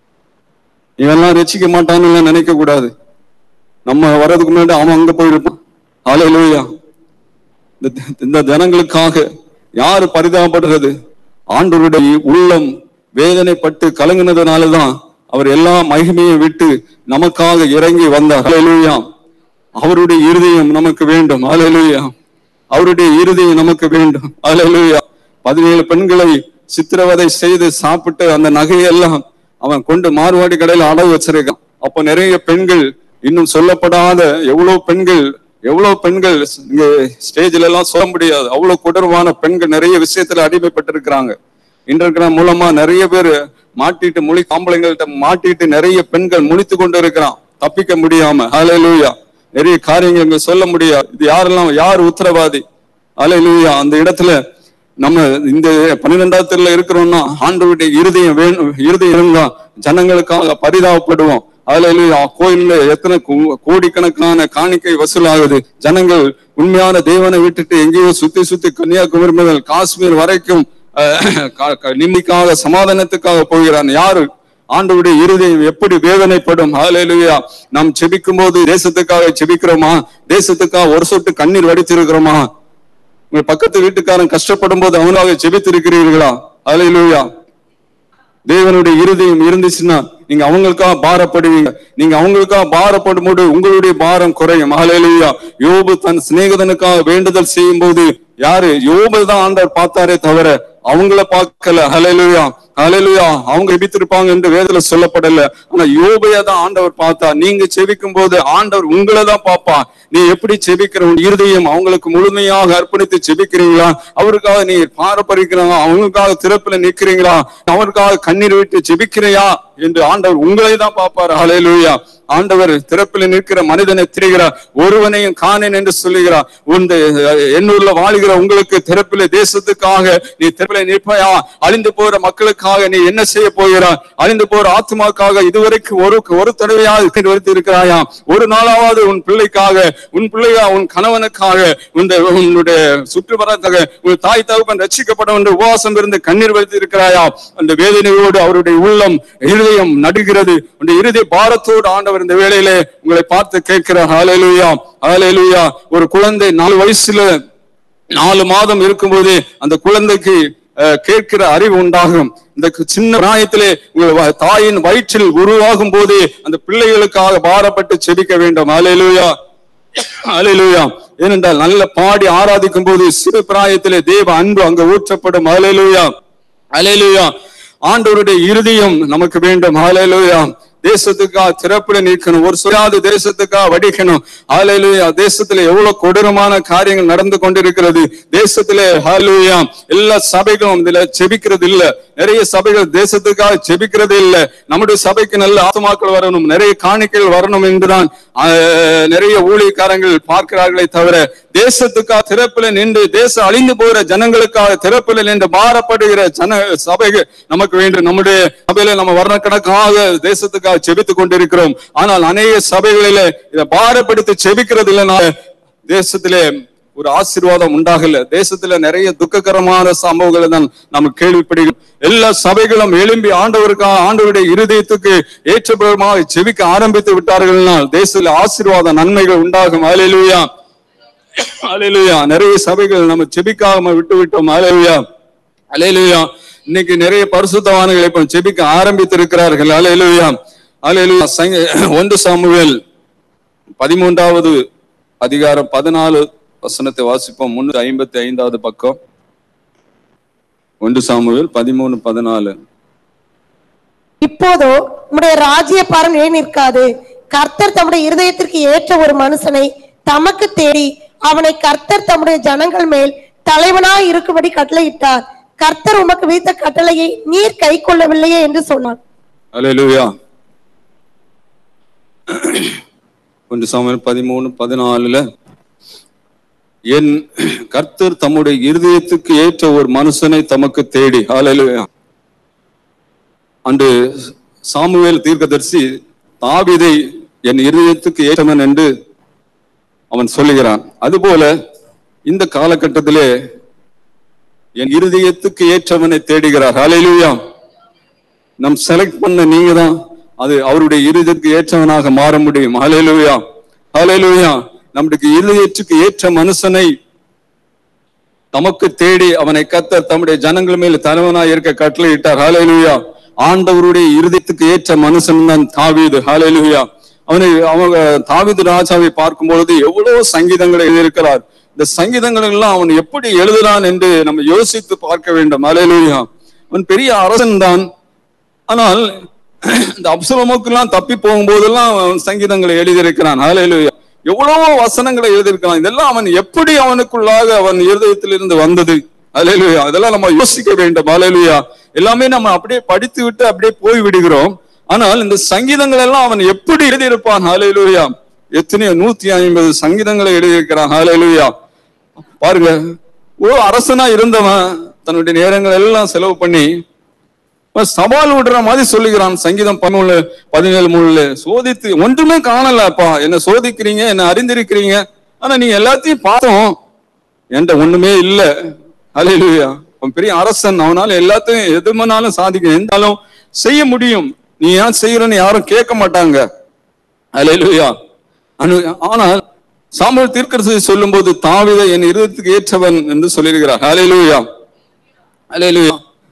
இவெல்லாம் ரசிக்க மாட்டான்னு நினைக்க கூடாது நம்ம வர்றதுக்கு முன்னாடி அவன் அங்க போயிருப்பான் ஹalleluya இந்த இந்த ஜனங்களுக்காக யாரு பரிதாபப்படுறது ஆண்டவருடைய உள்ளம் வேதனைப்பட்டு கலங்கினதுனாலதான் அவர் எல்லா மகிமையும் விட்டு நமக்காக இறங்கி வந்தார் ஹalleluya அவருடைய இருதயம் நமக்கு வேண்டும் ஹalleluya அவருடைய இருதயம் நமக்கு வேண்டும் ஹalleluya பதினேழு பெண்களை சித்திரவதை செய்து சாப்பிட்டு அந்த நகையெல்லாம் அவன் கொண்டு மார்வாடி கடையில அடகு வச்சிருக்கான் அப்ப நிறைய பெண்கள் இன்னும் சொல்லப்படாத எவ்வளவு பெண்கள் எவ்வளவு பெண்கள் இங்க ஸ்டேஜ்ல எல்லாம் சொல்ல முடியாது அவ்வளவு கொடூரமான பெண்கள் நிறைய விஷயத்துல அடிமைப்பட்டிருக்கிறாங்க இன்டர்கிராம் மூலமா நிறைய பேர் மாட்டிட்டு மொழி காம்பளைங்கள்ட்ட மாட்டிட்டு நிறைய பெண்கள் முழித்து கொண்டு இருக்கிறான் தப்பிக்க முடியாம ஹalleluya நிறைய காரியங்கள் இங்க சொல்ல முடியாது இது யாரெல்லாம் யார் உத்தரவாதி ஹalleluya அந்த இடத்துல நம்ம இந்த பன்னிரெண்டாவது இருக்கிறோம்னா ஆண்டவருடைய இருதயம் வேணும் இருதயம் இருந்தா ஜனங்களுக்காக பரிதாபப்படுவோம் அதுல கோயில்ல எத்தனை கோ- கோடிக்கணக்கான காணிக்கை வசூலாகுது ஜனங்கள் உண்மையான தேவனை விட்டுட்டு எங்கேயோ சுத்தி சுத்தி கன்னியாகுமரி முதல் காஷ்மீர் வரைக்கும் அஹ், க- க- நிம்மதிக்காக சமாதானத்துக்காக போகிறான் யாரு ஆண்டவருடைய இருதயம் எப்படி வேதனைப்படும் ஹalleluya நாம் செபிக்கும் போது தேசத்துக்காக செபிக்கிறோமா தேசத்துக்காக ஒரு சொட்டு கண்ணீர் வடித்திருக்கிறோமா உங்க பக்கத்து வீட்டுக்காரன் கஷ்டப்படும் போது அவனாக ஜெபித்திருக்கிறீர்களா ஹalleluya தேவனுடைய இருதயம் இருந்துச்சுன்னா நீங்க அவங்களுக்காக பாரப்படுவீங்க நீங்க அவங்களுக்காக பாரப்படும் போது உங்களுடைய பாரம் குறையும் ஹalleluya யோபு தன் சிநேகிதனுக்காக வேண்டுதல் செய்யும் போது யாரு யோபு தான் ஆண்டவர் பார்த்தாரே தவிர அவங்கள பார்க்கல ஹalleluya ஹalleluya அவங்க எபித்திருப்பாங்க என்று வேதத்துல சொல்லப்படல ஆனா யோபையா தான் ஆண்டவர் பார்த்தா நீங்க செபிக்கும் போது ஆண்டவர் உங்களை தான் பாப்பா நீ எப்படி செபிக்கிற உன் இருதயம் அவங்களுக்கு முழுமையாக அர்ப்பணித்து செபிக்கிறீங்களா அவருக்காக நீ பாரப்பறிக்கிறாங்க அவங்களுக்காக திறப்புல நிக்கிறீங்களா அவருக்காக கண்ணீர் விட்டு செபிக்கிறையா என்று ஆண்டவர் உங்களை தான் பார்ப்பார் ஹalleluya ஆண்டவர் திறப்பில் நிற்கிற மனிதனை திரிகிறார் ஒருவனையும் காணேன் என்று சொல்லுகிறார் இந்த எண்ணூர்ல வாழுகிற உங்களுக்கு திறப்பில தேசத்துக்காக நீ திறப்பில நிற்பாயா அழிந்து போற மக்களுக்காக நீ என்ன செய்ய போகிறாய் அழிந்து போற ஆத்மாக்காக இதுவரைக்கும் ஒரு ஒரு தடவையாவது வருத்தி இருக்கிறாயா ஒரு நாளாவது உன் பிள்ளைக்காக உன் பிள்ளையா உன் கணவனுக்காக உன் உன்னுடைய சுற்றுப்புறத்தாக உன் தாய் தகப்பன் ரட்சிக்கப்படும் என்று உபவாசம் இருந்து கண்ணீர் வைத்து இருக்கிறாயா அந்த வேதனையோடு அவருடைய உள்ளம் இருதயம் நடுகிறது அந்த இருதய பாரத்தோடு ஆண்டவர் இந்த வேளையிலே உங்களை பார்த்து கேட்கிறார் ஹalleluya ஹalleluya ஒரு குழந்தை நாலு வயசுல நாலு மாதம் இருக்கும்போது அந்த குழந்தைக்கு அஹ், கேட்கிற அறிவு உண்டாகும் இந்த கு- சின்ன பிராயத்திலே உங்கள் வ- தாயின் வயிற்றில் உருவாகும் போது அந்த பிள்ளைகளுக்காக பாரப்பட்டு செபிக்க வேண்டும் அலையிலுயா அலையிலுயா ஏனென்றால் நல்ல பாடி ஆராதிக்கும் போது சிறு பிராயத்திலே தேவ அன்பு அங்க ஊற்றப்படும் அலையிலுயா அலையிலுயா ஆண்டவருடைய இருதயம் நமக்கு வேண்டும் அலையிலுயா தேசத்துக்காக திறப்புல நிற்கணும் ஒரு சொல்லாத தேசத்துக்காக வடிக்கணும் ஹalleluya தேசத்துல எவ்வளவு கொடூரமான காரியங்கள் நடந்து கொண்டிருக்கிறது தேசத்திலே ஹalleluya எல்லா சபைகளும் இதுல செபிக்கிறது இல்ல நிறைய சபைகள் தேசத்துக்காக செபிக்கிறது இல்ல நம்முடைய சபைக்கு நல்ல ஆத்மாக்கள் வரணும் நிறைய காணிக்கைகள் வரணும் என்றுதான் ஆஹ், நிறைய ஊழியக்காரங்கள் பார்க்கிறார்களே தவிர தேசத்துக்காக திறப்புல நின்று தேசம் அழிந்து போகிற ஜனங்களுக்காக திறப்புல நின்று மாறப்படுகிற ஜன சபைகள் நமக்கு வேண்டும் நம்முடைய சபையில நம்ம வருடக்கணக்காக தேசத்துக்காக செபித்துக் கொண்டிருக்கிறோம் ஆனால் அநேக சபைகளில இதை பாரப்படுத்தி செபிக்கிறது இல்லைனால தேசத்திலே ஒரு ஆசீர்வாதம் உண்டாகல தேசத்துல நிறைய துக்ககரமான சம்பவங்களை தான் நம்ம கேள்விப்படுகிறோம் எல்லா சபைகளும் எழும்பி ஆண்டவருக்காக ஆண்டவருடைய இருதயத்துக்கு ஏற்றபுறமாக செபிக்க ஆரம்பித்து விட்டார்கள்னால் தேசத்துல ஆசீர்வாத நன்மைகள் உண்டாகும் அலையிலுயா அலையிலுயா நிறைய சபைகள் நம்ம செபிக்காம விட்டு விட்டோம் அலையிலுயா அலையிலுயா இன்னைக்கு நிறைய பரிசுத்தவான்கள் இப்ப செபிக்க ஆரம்பித்திருக்கிறார்கள் அலையிலுயா அலையிலுயா சங்க ஒன்று சாமுவேல் பதிமூன்றாவது அதிகாரம் பதினாலு வசனத்தை வாசிப்போம் முன்னூத்தி ஐம்பத்தி ஐந்தாவது பக்கம் ஒன்று சாமுவேல் பதிமூணு பதினாலு இப்போதோ உம்முடைய ராஜ்ய பாரம் ஏன் நிற்காது கர்த்தர் தம்முடைய இருதயத்திற்கு ஏற்ற ஒரு மனுஷனை தமக்கு தேடி அவனை கர்த்தர் தம்முடைய ஜனங்கள் மேல் தலைவனாய் இருக்கும்படி கட்டளையிட்டார் கர்த்தர் உமக்கு விதித்த கட்டளையை நீர் கை கொள்ளவில்லையே என்று சொன்னான் அலையிலுயா ஒன்று சாமுவேல் பதிமூணு பதினாலுல என் கர்த்தர் தம்முடைய இருதயத்துக்கு ஏற்ற ஒரு மனுஷனை தமக்கு தேடி ஹalleluya அன்று சாமுவேல் தீர்க்கதரிசி தாவீதை என் இருதயத்துக்கு ஏற்றவன் என்று அவன் சொல்லுகிறான் அதுபோல இந்த காலகட்டத்திலே என் இருதயத்துக்கு ஏற்றவனை தேடுகிறார் ஹalleluya நம் செலக்ட் பண்ண நீங்க தான் அது அவருடைய இருதயத்துக்கு ஏற்றவனாக மாற முடியும் ஹalleluya ஹalleluya நம்முடைய இருதயத்துக்கு ஏற்ற மனுஷனை தமக்கு தேடி அவனை கத்த தம்முடைய ஜனங்கள் மேல் தலைவனாய் இருக்க கட்டளையிட்டார் ஹalleluya ஆண்டவருடைய இருதயத்துக்கு ஏற்ற மனுஷன் தான் தாவீது ஹalleluya அவனை அவங்க தாவீது ராஜாவை பார்க்கும் பொழுது எவ்வளவு சங்கீதங்களை எழுதியிருக்கிறார் இந்த சங்கீதங்கள் எல்லாம் அவன் எப்படி எழுதுறான் என்று நம்ம யோசித்து பார்க்க வேண்டும் ஹalleluya அவன் பெரிய அரசன் தான் ஆனால் இந்த அப்சலமுக்கெல்லாம் தப்பி போகும்போதெல்லாம் அவன் சங்கீதங்களை எழுதியிருக்கிறான் ஹalleluya எவ்வளவோ வசனங்களை எழுதியிருக்கிறான் இதெல்லாம் அவன் எப்படி அவனுக்குள்ளாக அவன் இருதயத்திலிருந்து வந்தது ஹalleluya அதெல்லாம் நம்ம யோசிக்க வேண்டும் ஹalleluya எல்லாமே நம்ம அப்படியே படித்து விட்டு அப்படியே போய் விடுகிறோம் ஆனால் இந்த சங்கீதங்கள் எல்லாம் அவன் எப்படி எழுதியிருப்பான் ஹalleluya எத்தனையோ நூத்தி ஐம்பது சங்கீதங்களை எழுதியிருக்கிறான் ஹalleluya பாருங்க ஒரு அரசனா இருந்தவன் தன்னுடைய நேரங்கள் எல்லாம் செலவு பண்ணி இப்ப சவால் விடுற மாதிரி சொல்லுகிறான் சங்கீதம் பதிமூணு பதினேழு மூணுல சோதித்து ஒன்றுமே காணலப்பா என்ன சோதிக்கிறீங்க என்ன அறிந்திருக்கிறீங்க ஆனா நீங்க எல்லாத்தையும் பார்த்தோம் என்கிட்ட ஒண்ணுமே இல்ல அலையிலுயா அவன் பெரிய அரசன் அவனால எல்லாத்தையும் எதுமனாலும் சாதிக்க எந்தாலும் செய்ய முடியும் நீ ஏன் செய்யறன்னு யாரும் கேட்க மாட்டாங்க அலையிலுயா அனு ஆனால் சாமுவேல் தீர்க்கரசி சொல்லும்போது தாவித என் இருதயத்துக்கு ஏற்றவன் என்று சொல்லியிருக்கிறார் அலையிலுயா அலையிலுயா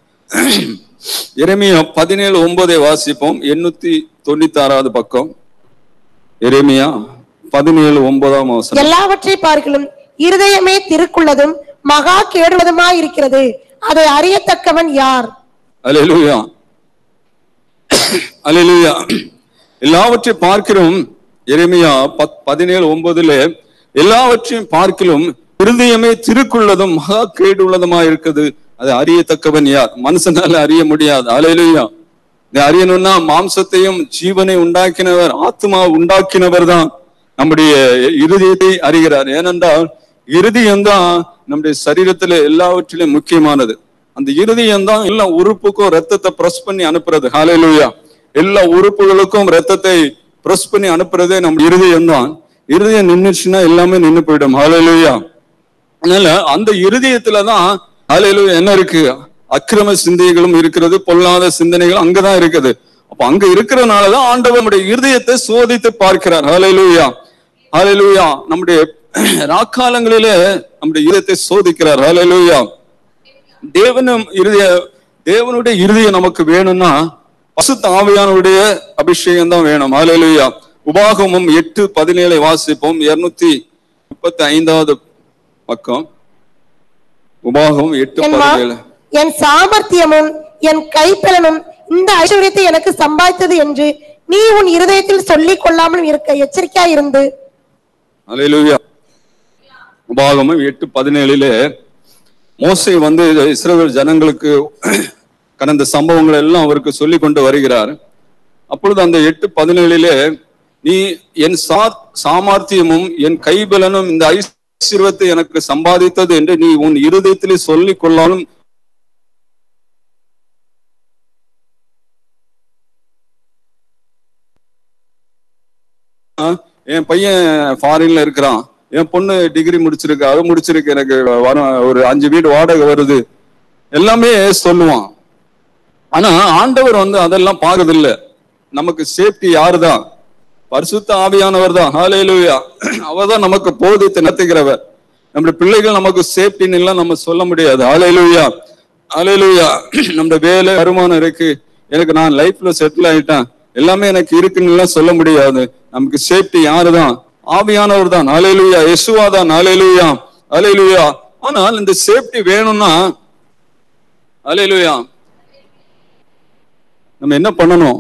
எரேமியா பதினேழு ஒன்பதை வாசிப்போம் எண்ணூத்தி தொண்ணூத்தி ஆறாவது பக்கம் எரேமியா பதினேழு ஒன்பதாம் அவசரம் எல்லாவற்றை பார்க்கலும் இருதயமே திருக்குள்ளதும் மகா கேடுவதுமாய் இருக்கிறது அதை அறியத்தக்கவன் யார் அலையிலுயா அலையிலுயா எல்லாவற்றை பார்க்கிறோம் எரேமியா பத் பதினேழு ஒன்பதுல எல்லாவற்றையும் பார்க்கிலும் இருதயமே திருக்குள்ளதும் மகா கேடுள்ளதுமா இருக்குது அதை அறியத்தக்கவன் யார் மனுஷனால அறிய முடியாது அலையிலுயா இதை அறியணும்னா மாம்சத்தையும் ஜீவனை உண்டாக்கினவர் ஆத்மா உண்டாக்கினவர் தான் நம்முடைய இருதயத்தை அறிகிறார் ஏனென்றால் இருதயம் தான் நம்முடைய சரீரத்துல எல்லாவற்றிலும் முக்கியமானது அந்த இருதயம் தான் எல்லா உறுப்புக்கும் ரத்தத்தை பிரஸ் பண்ணி அனுப்புறது ஹalleluya எல்லா உறுப்புகளுக்கும் ரத்தத்தை பிரஸ் பண்ணி அனுப்புறதே நம்ம இருதயம் தான் இருதயம் நின்னுச்சுன்னா எல்லாமே நின்னு போயிடும் ஹalleluya அதனால அந்த இருதயத்துல தான் ஹalleluya என்ன இருக்கு அக்கிரம சிந்தைகளும் இருக்கிறது பொல்லாத சிந்தனைகள் அங்கதான் இருக்குது அப்ப அங்க இருக்கிறதுனாலதான் ஆண்டவர் நம்முடைய இருதயத்தை சோதித்து பார்க்கிறார் ஹalleluya ஹalleluya நம்முடைய ராக்காலங்களிலே நம்முடைய இதயத்தை சோதிக்கிறார் ஹalleluya தேவனும் இருதய தேவனுடைய இருதயம் நமக்கு வேணும்னா பசுத்த ஆவியானுடைய அபிஷேகம் தான் வேணும் ஹalleluya உபாகமும் எட்டு பதினேழை வாசிப்போம் இருநூத்தி முப்பத்தி ஐந்தாவது பக்கம் உபாகம் எட்டு என் மா- பதினேழு என் சாமர்த்தியமும் என் கைப்பலனும் இந்த ஐஸ்வர்யத்தை எனக்கு சம்பாதித்தது என்று நீ உன் இருதயத்தில் சொல்லிக் கொள்ளாமல் இருக்க எச்சரிக்கையா இருந்து அலையிலுயா உபாகமம் எட்டு பதினேழிலே மோசே வந்து இஸ்ரவேல் ஜனங்களுக்கு கடந்த சம்பவங்கள் எல்லாம் அவருக்கு சொல்லி கொண்டு வருகிறார் அப்பொழுது அந்த எட்டு பதினேழிலே நீ என் சா சாமர்த்தியமும் என் கைபலனும் இந்த ஐஸ்வர்யத்தை எனக்கு சம்பாதித்தது என்று நீ உன் இருதயத்திலே சொல்லிக் கொள்ளாலும் ஆ, என் பையன் ஃபாரின்ல இருக்கிறான் என் பொண்ணு டிகிரி முடிச்சிருக்கு அது முடிச்சிருக்கு எனக்கு வரும் ஒரு அஞ்சு வீடு வாடகை வருது எல்லாமே சொல்லுவான் ஆனா ஆண்டவர் வந்து அதெல்லாம் பாக்குறதில்ல நமக்கு சேஃப்டி யாருதான் பரிசுத்த ஆவியானவர் தான் ஹalleluya அவர் தான் நமக்கு போதித்து நடத்துகிறவர் நம்முடைய பிள்ளைகள் நமக்கு சேஃப்டின்னு எல்லாம் நம்ம சொல்ல முடியாது ஹalleluya ஹalleluya நம்ம வேலை வருமானம் இருக்கு எனக்கு நான் லைஃப்ல செட்டில் ஆயிட்டேன் எல்லாமே எனக்கு இருக்குன்னு எல்லாம் சொல்ல முடியாது நமக்கு சேஃப்டி யாருதான் ஆவியானவர் தான் ஹalleluya யெசுவா தான் ஹalleluya ஹalleluya ஆனால் இந்த சேஃப்டி வேணும்னா ஹalleluya நம்ம என்ன பண்ணணும்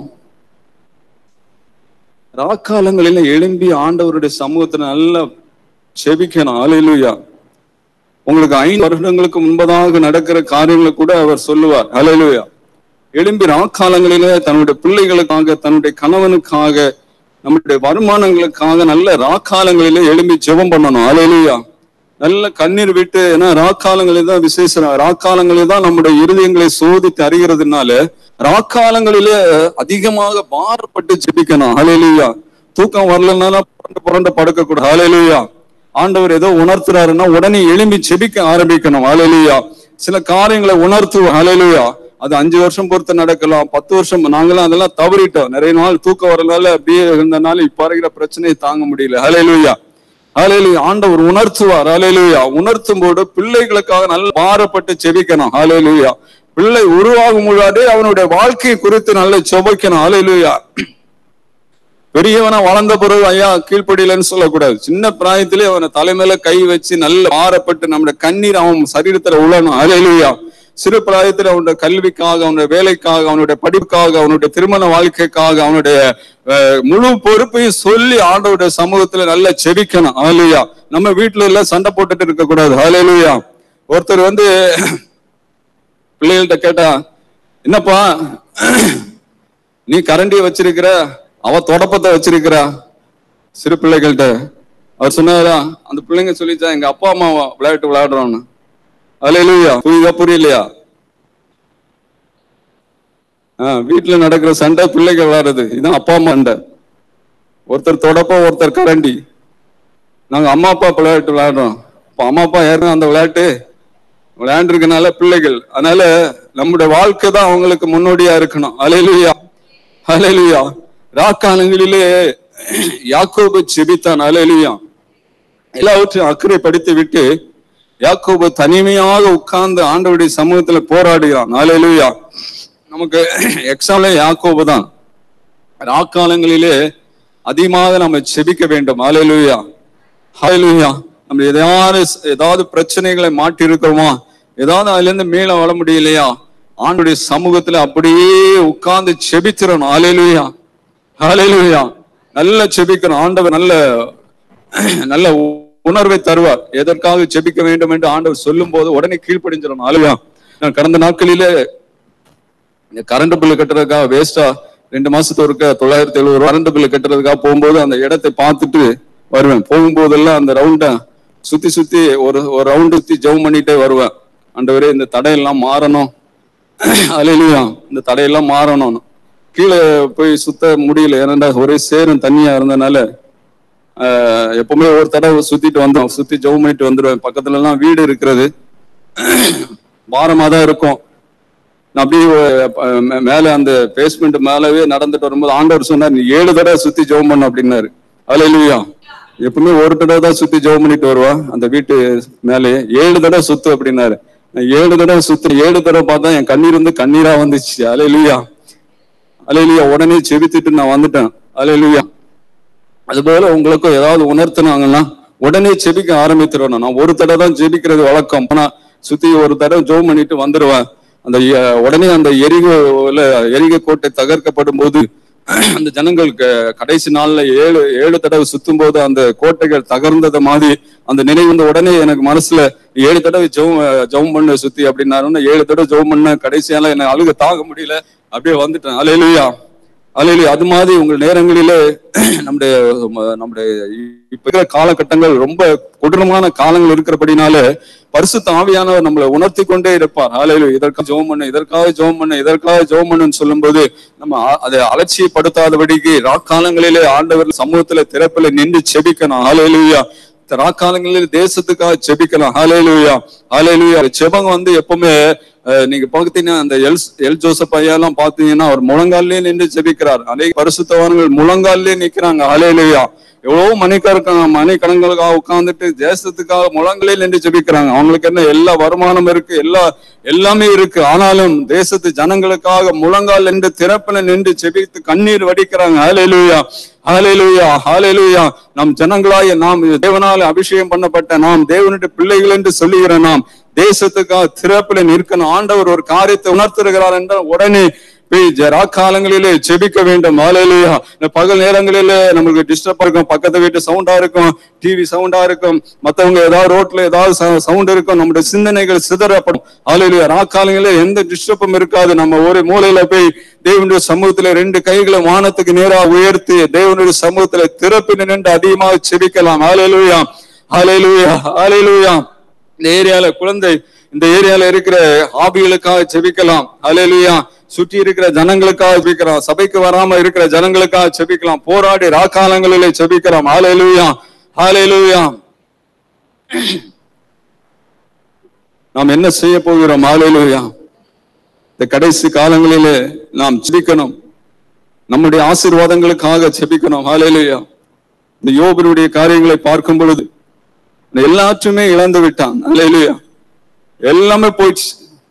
ராக்காலங்களில எழும்பி ஆண்டவருடைய சமூகத்தை நல்லா செபிக்கணும் அலையிலுயா உங்களுக்கு ஐந்து வருடங்களுக்கு முன்பதாக நடக்கிற காரியங்களை கூட அவர் சொல்லுவார் அலையிலுயா எழும்பி ராக்காலங்களில தன்னுடைய பிள்ளைகளுக்காக தன்னுடைய கணவனுக்காக நம்முடைய வருமானங்களுக்காக நல்ல ராக்காலங்களில எழும்பி ஜெபம் பண்ணணும் அலையிலுயா நல்ல கண்ணீர் விட்டு ஏன்னா ராக்காலங்களில் தான் விசேஷம் ராக்காலங்களில் தான் நம்முடைய இருதயங்களை சோதித்து அறிகிறதுனால ராக்காலங்களிலே அதிகமாக பாரப்பட்டு ஜெபிக்கணும் ஹalleluya தூக்கம் வரலன்னா புரண்டு புரண்டு படுக்க கூட ஹalleluya ஆண்டவர் ஏதோ உணர்த்துறாருன்னா உடனே எழும்பி ஜெபிக்க ஆரம்பிக்கணும் ஹalleluya சில காரியங்களை உணர்த்துவோம் ஹalleluya அது அஞ்சு வருஷம் பொறுத்து நடக்கலாம் பத்து வருஷம் நாங்களாம் அதெல்லாம் தவறிட்டோம் நிறைய நாள் தூக்கம் வரனால அப்படியே இருந்தனால இப்ப இருக்கிற பிரச்சனையை தாங்க முடியல ஹalleluya ஹalleluya ஆண்டவர் உணர்த்துவார் ஹalleluya உணர்த்தும் போது பிள்ளைகளுக்காக நல்ல பாரப்பட்டு செபிக்கணும் ஹalleluya பிள்ளை உருவாகும் முன்னாடி அவனுடைய வாழ்க்கை குறித்து நல்ல செபிக்கணும் ஹalleluya பெரியவனா வளர்ந்த பிறகு ஐயா கீழ்ப்படியலன்னு சொல்லக்கூடாது சின்ன பிராயத்திலே அவனை தலைமையில கை வச்சு நல்ல பாரப்பட்டு நம்முடைய கண்ணீர் அவன் சரீரத்துல உழணும் ஹalleluya சிறு பிராயத்தில் அவனுடைய கல்விக்காக அவனுடைய வேலைக்காக அவனுடைய படிப்புக்காக அவனுடைய திருமண வாழ்க்கைக்காக அவனுடைய அஹ், முழு பொறுப்பையும் சொல்லி ஆண்டவருடைய சமூகத்துல நல்லா செபிக்கணும் ஹalleluya நம்ம வீட்டுல எல்லாம் சண்டை போட்டுட்டு இருக்க கூடாது ஹalleluya ஒருத்தர் வந்து பிள்ளைகள்கிட்ட கேட்டா என்னப்பா நீ கரண்டியை வச்சிருக்கிற அவ தொடப்பத்தை வச்சிருக்கிறா சிறு பிள்ளைகள்கிட்ட அவர் சொன்னாரா அந்த பிள்ளைங்க சொல்லிச்சா எங்க அப்பா அம்மா விளையாட்டு விளையாடுறோம்னு அலையிலுயா புரியுதா புரியலையா ஆஹ் வீட்டுல நடக்கிற சண்டை பிள்ளைங்க விளையாடுறது இதுதான் அப்பா அம்மா சண்டை ஒருத்தர் தொடப்பம் ஒருத்தர் கரண்டி நாங்க அம்மா அப்பா விளையாட்டு விளையாடுறோம் இப்ப அம்மா அப்பா ஏறினா அந்த விளையாட்டு விளையாண்டுருக்கனால பிள்ளைகள் அதனால நம்முடைய வாழ்க்கை தான் அவங்களுக்கு முன்னோடியா இருக்கணும் அலையிலுயா அலையிலுயா ராக்காலங்களிலே யாக்கோபு செபித்தான் அலையிலுயா எல்லாவற்றையும் அக்கறைப்படுத்தி விட்டு யாக்கோபு தனிமையாக உட்கார்ந்து ஆண்டவருடைய சமூகத்துல போராடுகிறான் அலையிலுயா நமக்கு எக்ஸாம்ல யாக்கோபு தான் ராக்காலங்களிலே அதிகமாக நம்ம செபிக்க வேண்டும் அலையிலுயா ஹalleluya நம்ம எதாவது ஏதாவது பிரச்சனைகளை மாட்டி இருக்கிறோமா ஏதாவது அதுல இருந்து மேல வர முடியலையா ஆண்டுடைய சமூகத்துல அப்படியே உட்கார்ந்து செபிச்சிடணும் ஹalleluya ஹalleluya நல்ல செபிக்கணும் ஆண்டவர் நல்ல நல்ல உணர்வை தருவார் எதற்காக செபிக்க வேண்டும் என்று ஆண்டவர் சொல்லும் போது உடனே கீழ்ப்படிஞ்சிடணும் ஹalleluya நான் கடந்த நாட்களிலே இந்த கரண்ட் பில்லு கட்டுறதுக்காக வேஸ்டா ரெண்டு மாசத்துக்கு ஒருக்க தொள்ளாயிரத்தி எழுபது ரூபா கரண்ட் பில்லு கட்டுறதுக்காக போகும்போது அந்த இடத்தை பார்த்துட்டு வருவேன் போகும்போதெல்லாம் அந்த ரவுண்ட சுத்தி சுத்தி ஒரு ஒரு ரவுண்டு சுத்தி ஜெபம் பண்ணிட்டே வருவேன் ஆண்டவரே இந்த தடையெல்லாம் மாறணும் அலையிலையா இந்த தடையெல்லாம் மாறணும் கீழே போய் சுத்த முடியல ஏன்னா ஒரே சேரும் தண்ணியா இருந்தனால ஆஹ், எப்பவுமே ஒரு தடவை சுத்திட்டு வந்தோம் சுத்தி ஜெபம் பண்ணிட்டு வந்துடுவேன் பக்கத்துல எல்லாம் வீடு இருக்கிறது பாரமா தான் இருக்கும் நான் அப்படியே அஹ், மே- மேல அந்த பேஸ்மெண்ட் மேலவே நடந்துட்டு வரும்போது ஆண்டவர் சொன்னார் நீ ஏழு தடவை சுத்தி ஜெபம் பண்ண அப்படின்னாரு அலையிலுயா எப்பவுமே ஒரு தடவை தான் சுத்தி ஜெபம் பண்ணிட்டு வருவா அந்த வீட்டு மேலே ஏழு தடவை சுத்து அப்படின்னாரு நான் ஏழு தடவை சுத்து ஏழு தடவை பார்த்தா என் கண்ணீர் வந்து கண்ணீரா வந்துச்சு அலே லுயா அலே லுயா உடனே செபித்துட்டு நான் வந்துட்டேன் அலே லுயா அதுபோல உங்களுக்கும் ஏதாவது உணர்த்தினாங்கன்னா உடனே செபிக்க ஆரம்பித்துடணும் நான் ஒரு தடவை தான் ஜெபிக்கிறது வழக்கம் ஆனா சுத்தி ஒரு தடவை ஜோம் பண்ணிட்டு வந்துடுவேன் அந்த எ- உடனே அந்த எரிகோல எரிக கோட்டை தகர்க்கப்படும் போது அந்த ஜனங்கள் க- கடைசி நாள்ல ஏழு ஏழு தடவை சுத்தும் போது அந்த கோட்டைகள் தகர்ந்தது மாதிரி அந்த நினைவு வந்து உடனே எனக்கு மனசுல ஏழு தடவை ஜெபம் ஜெபம் பண்ண சுத்தி அப்படின்னாருன்னா ஏழு தடவை ஜெபம் பண்ண கடைசியால என்ன அழுக தாங்க முடியல அப்படியே வந்துட்டேன் அலையிலுயா அலையில அது மாதிரி உங்கள் நேரங்களிலே நம்முடைய ம- நம்முடைய இப்ப இருக்கிற காலகட்டங்கள் ரொம்ப கொடூரமான காலங்கள் இருக்கிறபடினால பரிசுத்த ஆவியானவர் நம்மளை உணர்த்தி கொண்டே இருப்பார் அலையில இதற்காக ஜெபம் பண்ண இதற்காக ஜெபம் பண்ண இதற்காக ஜெபம் பண்ணுன்னு சொல்லும்போது நம்ம அ- அதை அலட்சியப்படுத்தாதபடிக்கு ராக்காலங்களிலே ஆண்டவர் சமூகத்துல திறப்பில நின்று செபிக்கணும் ஆலையிலுயா ராக்காலங்களில் தேசத்துக்காக செபிக்கலாம் ஹalleluya ஹalleluya செபம் வந்து எப்பவுமே அஹ், நீங்க பார்த்தீங்கன்னா அந்த எல் எல் ஜோசப் ஐயா எல்லாம் பாத்தீங்கன்னா அவர் முழங்காலே நின்று ஜெபிக்கிறார் அநேக பரிசுத்தவான்கள் முழங்காலே நிக்கிறாங்க ஹalleluya எவ்வளவு மணிக்கணக்கான மணிக்கணங்களுக்காக உட்கார்ந்துட்டு தேசத்துக்காக முழங்காலே நின்று ஜெபிக்கிறாங்க அவங்களுக்கு என்ன எல்லா வருமானம் இருக்கு எல்லா எல்லாமே இருக்கு ஆனாலும் தேசத்து ஜனங்களுக்காக முழங்கால் நின்று திறப்பில நின்று செபித்து கண்ணீர் வடிக்கிறாங்க ஹalleluya ஹalleluya ஹalleluya நம் ஜனங்களாய நாம் தேவனால அபிஷேகம் பண்ணப்பட்ட நாம் தேவனுடைய பிள்ளைகள் என்று சொல்லுகிற நாம் தேசத்துக்காக திறப்பில நிற்கணும் ஆண்டவர் ஒரு காரியத்தை உணர்த்துகிறார் என்றால் உடனே போய் ஜ- ராக்காலங்களிலே ஜெபிக்க வேண்டும் ஹalleluya இந்த பகல் நேரங்களிலே நமக்கு டிஸ்டர்பா இருக்கும் பக்கத்து வீட்டு சவுண்டா இருக்கும் டிவி சவுண்டா இருக்கும் மத்தவங்க ஏதாவது ரோட்ல ஏதாவது சவுண்ட் இருக்கும் நம்முடைய சிந்தனைகள் சிதறப்படும் ஹalleluya ராக்காலங்களிலே எந்த டிஸ்டர்பும் இருக்காது நம்ம ஒரு மூலையில போய் தேவனுடைய சமூகத்துல ரெண்டு கைகளை வானத்துக்கு நேரா உயர்த்தி தேவனுடைய சமூகத்துல திறப்பில் நின்று அதிகமாக செபிக்கலாம் ஹalleluya ஹalleluya ஹalleluya இந்த ஏரியால குழந்தை இந்த ஏரியால இருக்கிற ஆபிகளுக்காக செபிக்கலாம் ஹalleluya சுற்றி இருக்கிற ஜனங்களுக்காக செபிக்கலாம் சபைக்கு வராம இருக்கிற ஜனங்களுக்காக செபிக்கலாம் போராடி ராக்காலங்களிலே செபிக்கலாம் ஹalleluya ஹalleluya நாம் என்ன செய்ய போகிறோம் ஹalleluya இந்த கடைசி காலங்களிலே நாம் செபிக்கணும் நம்முடைய ஆசீர்வாதங்களுக்காக செபிக்கணும் ஹalleluya இந்த யோபனுடைய காரியங்களை பார்க்கும் பொழுது எல்லாற்றுமே இழந்து விட்டான் ஹalleluya எல்லாமே போயிடுச்சு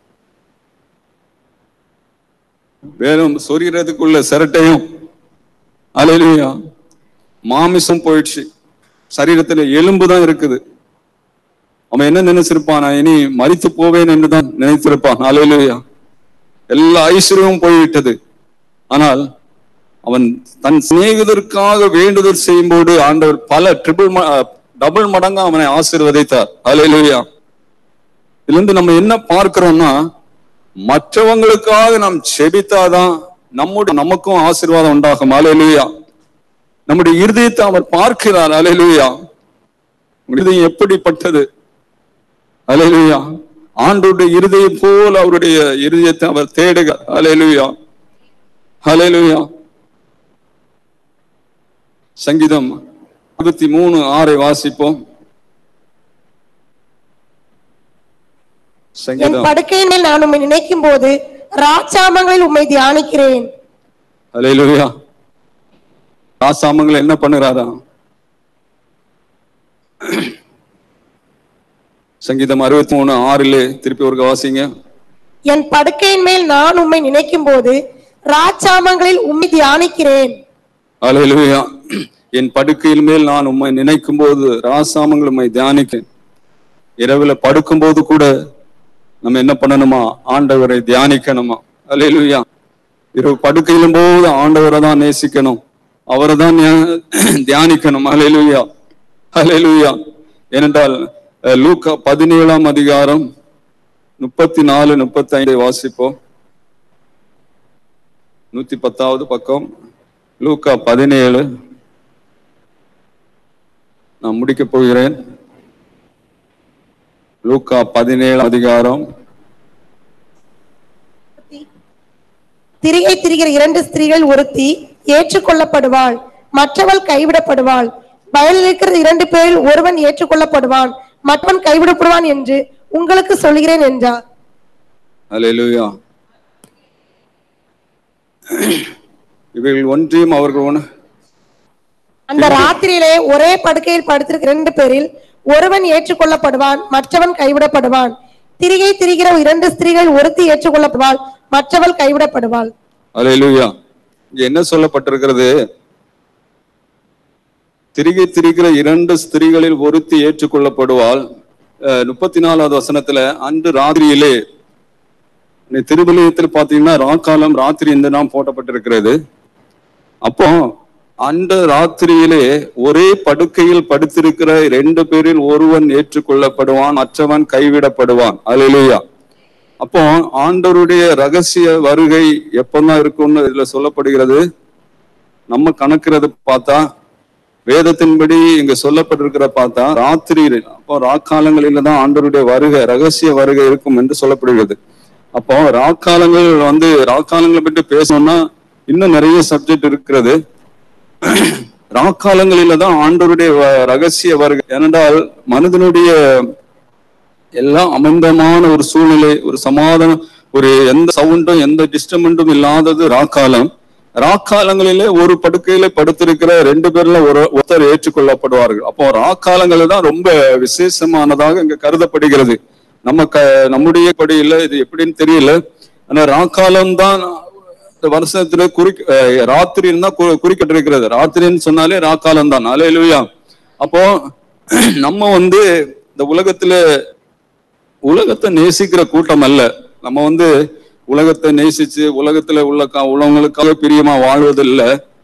வேறும் சொரியறதுக்குள்ள சிரட்டையும் ஹalleluya மாமிசம் போயிடுச்சு சரீரத்துல எலும்பு தான் இருக்குது அவன் என்ன நினைச்சிருப்பான் நான் இனி மரித்து போவேன் என்று தான் நினைத்திருப்பான் ஹalleluya எல்லா ஐஸ்வர்யமும் போய்விட்டது ஆனால் அவன் தன் சிநேகிதருக்காக வேண்டுதல் செய்யும்போது ஆண்டவர் பல ட்ரிபிள் டபுள் மடங்கா அவனை ஆசீர்வதித்தார் ஹalleluya இதுல இருந்து நம்ம என்ன பார்க்கிறோம்னா மற்றவங்களுக்காக நாம் செபித்தாதான் நம்முடைய நமக்கும் ஆசீர்வாதம் உண்டாகும் ஹalleluya நம்முடைய இருதயத்தை அவர் பார்க்கிறார் ஹalleluya உங்கள் இருதயம் எப்படிப்பட்டது ஹalleluya ஆண்டோடைய இருதயம் போல் அவருடைய இருதயத்தை அவர் தேடுகிறார் ஹalleluya ஹalleluya சங்கீதம் இருபத்தி மூணு ஆறை வாசிப்போம் என் சங்கீதம் படுக்கையின் மேல் நான் உம்மை நினைக்கும் போது ராஜாமங்களில் உம்மை தியானிக்கிறேன் ஹalleluya ராசாமங்கள் என்ன பண்ணுறாரா சங்கீதம் அறுபத்தி மூணு ஆறிலே திருப்பி ஒரு வாசிங்க என் படுக்கையின் மேல் நான் உம்மை நினைக்கும் போது ராஜாமங்களில் உம்மை தியானிக்கிறேன் ஹalleluya என் படுக்கையில் மேல் நான் உம்மை நினைக்கும் போது ராசாமங்கள் உம்மை தியானிக்கேன் இரவுல படுக்கும்போது கூட நம்ம என்ன பண்ணணுமா ஆண்டவரை தியானிக்கணுமா ஹalleluya இரவு படுக்கையிலும் போது ஆண்டவரை தான் நேசிக்கணும் அவரை தான் ஞா- தியானிக்கணும் ஹalleluya ஹalleluya ஏனென்றால் அஹ், லூக்கா பதினேழாம் அதிகாரம் முப்பத்தி நாலு முப்பத்தி ஐந்து வாசிப்போம் நூத்தி பத்தாவது பக்கம் லூக்கா பதினேழு நான் முடிக்கப் போகிறேன் லூக்கா பதினேழு அதிகாரம் திரிகை திரிகிற இரண்டு ஸ்திரீகள் ஒருத்தி ஏற்றுக்கொள்ளப்படுவாள் மற்றவள் கைவிடப்படுவாள் வயலில் இருக்கிற இரண்டு பேரில் ஒருவன் ஏற்றுக்கொள்ளப்படுவான் மற்றவன் கைவிடப்படுவான் என்று உங்களுக்கு சொல்கிறேன் என்றார் அல்லேலூயா இவைகள் ஒன்றையும் அவர்கள் உண அந்த ராத்திரியிலே ஒரே படுக்கையில் படுத்திருக்கிற இரண்டு பேரில் ஒருவன் ஏற்றுக்கொள்ளப்படுவான் மற்றவன் கைவிடப்படுவான் திரிகை திரிகிற இரண்டு ஸ்திரீகள் ஒருத்தி ஏற்றுக்கொள்ளப்படுவாள் மற்றவள் கைவிடப்படுவாள் அலையிலுயா இங்க என்ன சொல்லப்பட்டிருக்கிறது திரிகை திரிகிற இரண்டு ஸ்திரீகளில் ஒருத்தி ஏற்றுக்கொள்ளப்படுவாள் அஹ், முப்பத்தி நாலாவது வசனத்துல அன்று ராத்திரியிலே நீ திருவலயத்தில் பாத்தீங்கன்னா ராக்காலம் ராத்திரி இந்த நாம் போட்டப்பட்டிருக்கிறது அப்போ அந்த ராத்திரியிலே ஒரே படுக்கையில் படுத்திருக்கிற ரெண்டு பேரில் ஒருவன் ஏற்றுக்கொள்ளப்படுவான் மற்றவன் கைவிடப்படுவான் அல்லேலூயா அப்போ ஆண்டவருடைய ரகசிய வருகை எப்பதான் இருக்கும்னு இதுல சொல்லப்படுகிறது நம்ம கணக்குறது பார்த்தா வேதத்தின்படி இங்க சொல்லப்பட்டிருக்கிற பார்த்தா ராத்திரியில் அப்போ ராக்காலங்களில தான் ஆண்டவருடைய வருகை ரகசிய வருகை இருக்கும் என்று சொல்லப்படுகிறது அப்போ ராக்காலங்கள் வந்து ராக்காலங்களை பற்றி பேசணும்னா இன்னும் நிறைய சப்ஜெக்ட் இருக்கிறது ராக்காலங்களில தான் ஆண்டவருடைய வ- ரகசிய வருகை ஏனென்றால் மனிதனுடைய எல்லாம் அமந்தமான ஒரு சூழ்நிலை ஒரு சமாதானம் ஒரு எந்த சவுண்டும் எந்த டிஸ்டர்பன்டும் இல்லாதது ராக்காலம் ராக்காலங்களிலே ஒரு படுக்கையில படுத்திருக்கிற ரெண்டு பேர்ல ஒரு ஒருத்தர் ஏற்றுக்கொள்ளப்படுவார்கள் அப்போ ராக்காலங்கள் தான் ரொம்ப விசேஷமானதாக இங்க கருதப்படுகிறது நம்ம க நம்முடைய படியில இது எப்படின்னு தெரியல ஆனா ராக்காலம் தான் இந்த வருஷத்துல குறி அஹ் ராத்திரின்னு தான் குறி- குறிக்கப்பட்டிருக்கிறது ராத்திரின்னு சொன்னாலே ராக்காலம் தான் அலையிலுயா அப்போ நம்ம வந்து இந்த உலகத்துல உலகத்தை நேசிக்கிற கூட்டம் அல்ல நம்ம வந்து உலகத்தை நேசிச்சு உலகத்துல உள்ள க- உள்ளவங்களுக்காக பிரியமா வாழ்வதில்ல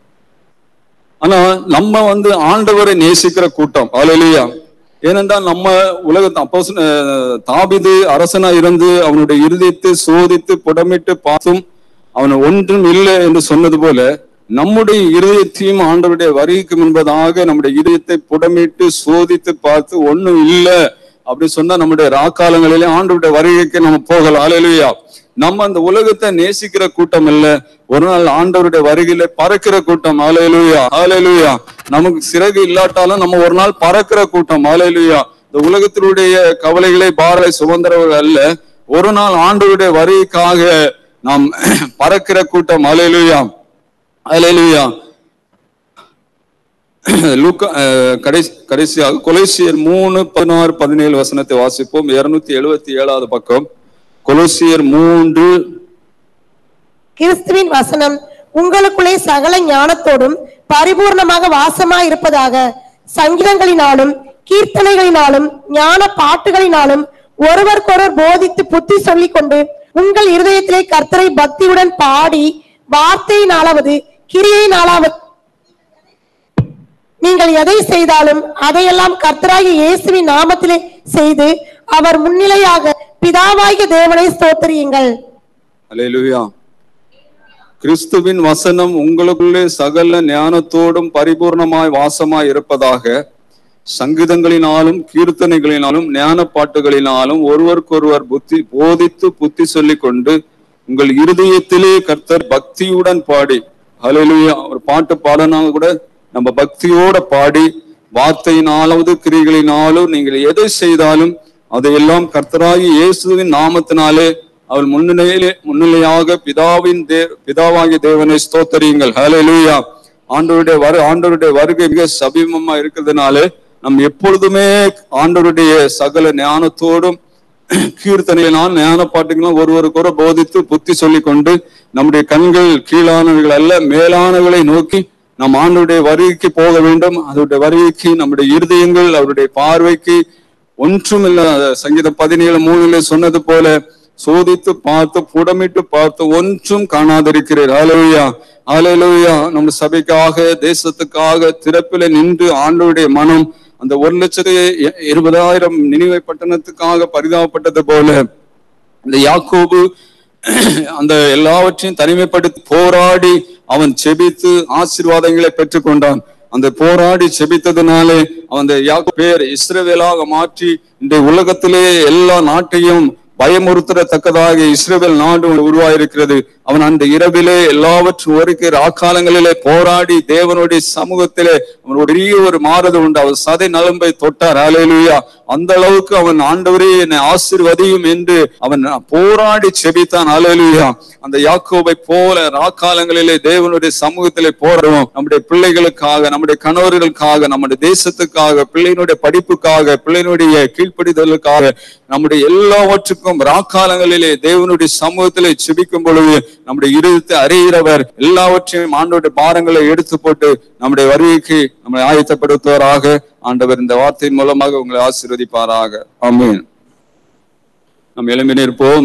ஆனா நம்ம வந்து ஆண்டவரை நேசிக்கிற கூட்டம் அலையிலுயா ஏனென்றால் நம்ம உலகத்தை அப்போ தாபிது அரசனா இருந்து அவனுடைய இருதயத்தை சோதித்து புடமிட்டு பார்த்தும் அவன் ஒன்றும் இல்லை என்று சொன்னது போல நம்முடைய இருதயத்தையும் ஆண்டவருடைய வருகைக்கு முன்பதாக நம்முடைய இதயத்தை புடமிட்டு சோதித்து பார்த்து ஒண்ணும் இல்லை அப்படின்னு சொன்னா நம்முடைய ராக்காலங்களிலே ஆண்டவருடைய வருகைக்கு நம்ம போகலாம் அலையிலுயா நம்ம அந்த உலகத்தை நேசிக்கிற கூட்டம் இல்ல ஒரு நாள் ஆண்டவருடைய வருகையில பறக்கிற கூட்டம் ஆலையிலுயா ஆலையிலுயா நமக்கு சிறகு இல்லாட்டாலும் நம்ம ஒரு நாள் பறக்கிற கூட்டம் ஆலையிலுயா இந்த உலகத்தினுடைய கவலைகளை பாரலை சுமந்தரவர்கள் அல்ல ஒரு நாள் ஆண்டவருடைய வருகைக்காக நாம் பறக்கிற கூட்டம் அலையிலுயா அலையிலுயா லூக்கா அஹ், கடைசி கடைசியாக கொலேசியர் மூணு பதினாறு பதினேழு வசனத்தை வாசிப்போம் இருநூத்தி எழுபத்தி ஏழாவது பக்கம் கொலோசியர் மூன்று கிறிஸ்துவின் வசனம் உங்களுக்குள்ளே சகல ஞானத்தோடும் பரிபூர்ணமாக வாசமாய் இருப்பதாக சங்கீதங்களினாலும் கீர்த்தனைகளினாலும் ஞான பாட்டுகளினாலும் ஒருவருக்கொருவர் போதித்து புத்தி சொல்லிக் கொண்டு உங்கள் இருதயத்திலே கர்த்தரை பக்தியுடன் பாடி வார்த்தையினாலாவது கிரியையினாலாவது நீங்கள் எதை செய்தாலும் அதையெல்லாம் கர்த்தராகிய இயேசுவின் நாமத்திலே செய்து அவர் முன்னிலையாக பிதாவாகிய தேவனை ஸ்தோத்திரியுங்கள் அல்லேலூயா கிறிஸ்துவின் வசனம் உங்களுக்குள்ளே சகல ஞானத்தோடும் பரிபூர்ணமாய் வாசமாய் இருப்பதாக சங்கீதங்களினாலும் கீர்த்தனைகளினாலும் ஞான பாட்டுகளினாலும் ஒருவருக்கொருவர் புத்தி போதித்து புத்தி சொல்லிக் கொண்டு உங்கள் இருதயத்திலே கர்த்தர் பக்தியுடன் பாடி ஹalleluya ஒரு பாட்டு பாடினாங்க கூட நம்ம பக்தியோட பாடி வார்த்தையினாலாவது கிரிகளினாலும் நீங்கள் எதை செய்தாலும் அதையெல்லாம் கர்த்தராகி இயேசுவின் நாமத்தினாலே அவள் முன்னிலையிலே முன்னிலையாக பிதாவின் தே பிதாவாகிய தேவனை ஸ்தோத்தரியுங்கள் ஹalleluya ஆண்டவருடைய வரு ஆண்டவருடைய வருகை மிக சமீபமா இருக்கிறதுனாலே நம் எப்பொழுதுமே ஆண்டவருடைய சகல ஞானத்தோடும் கீர்த்தனையினால் ஞான பாட்டுகளும் ஒருவருக்கொரு போதித்து புத்தி சொல்லிக் கொண்டு நம்முடைய கண்கள் கீழானவைகள் அல்ல மேலானவர்களை நோக்கி நம் ஆண்டவருடைய வருகைக்கு போக வேண்டும் அதனுடைய வருகைக்கு நம்முடைய இருதயங்கள் அவருடைய பார்வைக்கு ஒன்றும் இல்ல சங்கீதம் பதினேழு மூணுல சொன்னது போல சோதித்து பார்த்து புடமிட்டு பார்த்து ஒன்றும் காணாதிருக்கிறீர் ஆலோயா ஆலோயா நம்ம சபைக்காக தேசத்துக்காக திறப்பில நின்று ஆண்டவருடைய மனம் அந்த ஒரு லட்சத்தி இ- இருபதாயிரம் நினைவை பட்டணத்துக்காக பரிதாபப்பட்டது போல இந்த யாக்கோபு அந்த எல்லாவற்றையும் தனிமைப்படுத்தி போராடி அவன் செபித்து ஆசீர்வாதங்களை பெற்றுக்கொண்டான் அந்த போராடி செபித்ததுனாலே அவன் அந்த யாக்கோ பேர் இஸ்ரவேலாக மாற்றி இந்த உலகத்திலே எல்லா நாட்டையும் பயமுறுத்தத்தக்கதாக இஸ்ரவேல் நாடு உருவாயிருக்கிறது அவன் அந்த இரவிலே எல்லாவற்றும் ஒருக்கி ராக்காலங்களிலே போராடி தேவனுடைய சமூகத்திலே அவன் பெரிய ஒரு மாறுதல் உண்டு அவர் சதை நலம்பை தொட்டார் ஹalleluya அந்த அளவுக்கு அவன் ஆண்டவரே என்னை ஆசீர்வதியும் என்று அவன் போராடி செபித்தான் ஹalleluya அந்த யாக்கோபை போல ராக்காலங்களிலே தேவனுடைய சமூகத்திலே போராடுவோம் நம்முடைய பிள்ளைகளுக்காக நம்முடைய கணவர்களுக்காக நம்முடைய தேசத்துக்காக பிள்ளையினுடைய படிப்புக்காக பிள்ளையினுடைய கீழ்ப்படிதலுக்காக நம்முடைய எல்லாவற்றுக்கும் ராக்காலங்களிலே தேவனுடைய சமூகத்திலே செபிக்கும் பொழுது நம்முடைய இருதயத்தை அறிகிறவர் எல்லாவற்றையும் ஆண்டோடைய பாரங்களை எடுத்து போட்டு நம்முடைய வருகைக்கு நம்மளை ஆயத்தப்படுத்துவாராக ஆண்டவர் இந்த வார்த்தையின் மூலமாக உங்களை ஆசீர்வதிப்பாராக ஆமென் நாம் எழும்பி நிற்போம்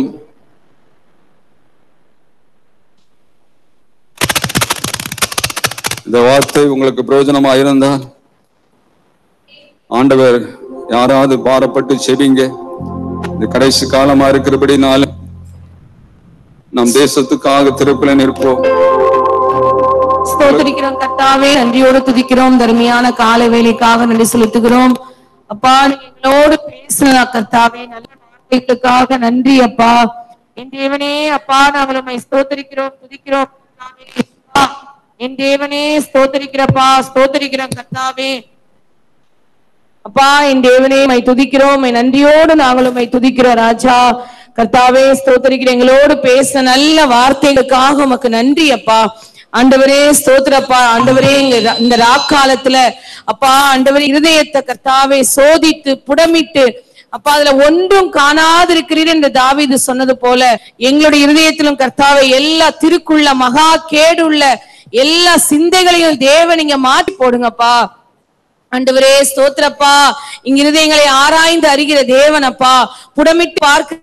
இந்த வார்த்தை உங்களுக்கு பிரயோஜனமா இருந்தால் ஆண்டவர் யாராவது பாரப்பட்டு செபிங்க இந்த கடைசி காலமா இருக்கிறபடினால நம் தேசத்துக்காக திருப்பில நிற்போம் ஸ்தோத்திரிக்கிறோம் கர்த்தாவே நன்றியோடு துதிக்கிறோம் தர்மியான கால வேலைக்காக நன்றி செலுத்துகிறோம் அப்பா நீங்க எங்களோடு பேசுனா கர்த்தாவே நல்ல வார்த்தைகளுக்காக நன்றி அப்பா என் தேவனே அப்பா நாங்கள் உண்மை ஸ்தோத்திரிக்கிறோம் துதிக்கிறோம் கர்த்தாவே. அப்பா, என் தேவனே ஸ்தோத்திரிக்கிறப்பா ஸ்தோத்திரிக்கிறோம் கர்த்தாவே அப்பா என் தேவனே உம்மை துதிக்கிறோம் உம்மை நன்றியோடு நாங்கள் உம்மை துதிக்கிறோம் ராஜா கர்த்தாவே ஸ்தோத்திரிக்கிற எங்களோடு பேச நல்ல வார்த்தைகளுக்காக உமக்கு நன்றி அப்பா ஆண்டவரே ஸ்தோத்திரப்பா ஆண்டவரே இங்க ரா- இந்த ராக்காலத்துல அப்பா ஆண்டவரே இருதயத்தை கர்த்தாவே சோதித்து புடமிட்டு அப்பா அதுல ஒன்றும் காணாதிருக்கிறீர் என்று தாவீது சொன்னது போல எங்களுடைய இருதயத்திலும் கர்த்தாவே எல்லா திருக்குள்ள மகா கேடுள்ள எல்லா சிந்தைகளையும் தேவன் நீங்க மாற்றி போடுங்கப்பா ஆண்டவரே ஸ்தோத்திரப்பா இங்க இருதயங்களை ஆராய்ந்து அறிகிற தேவனப்பா புடமிட்டு பார்க்க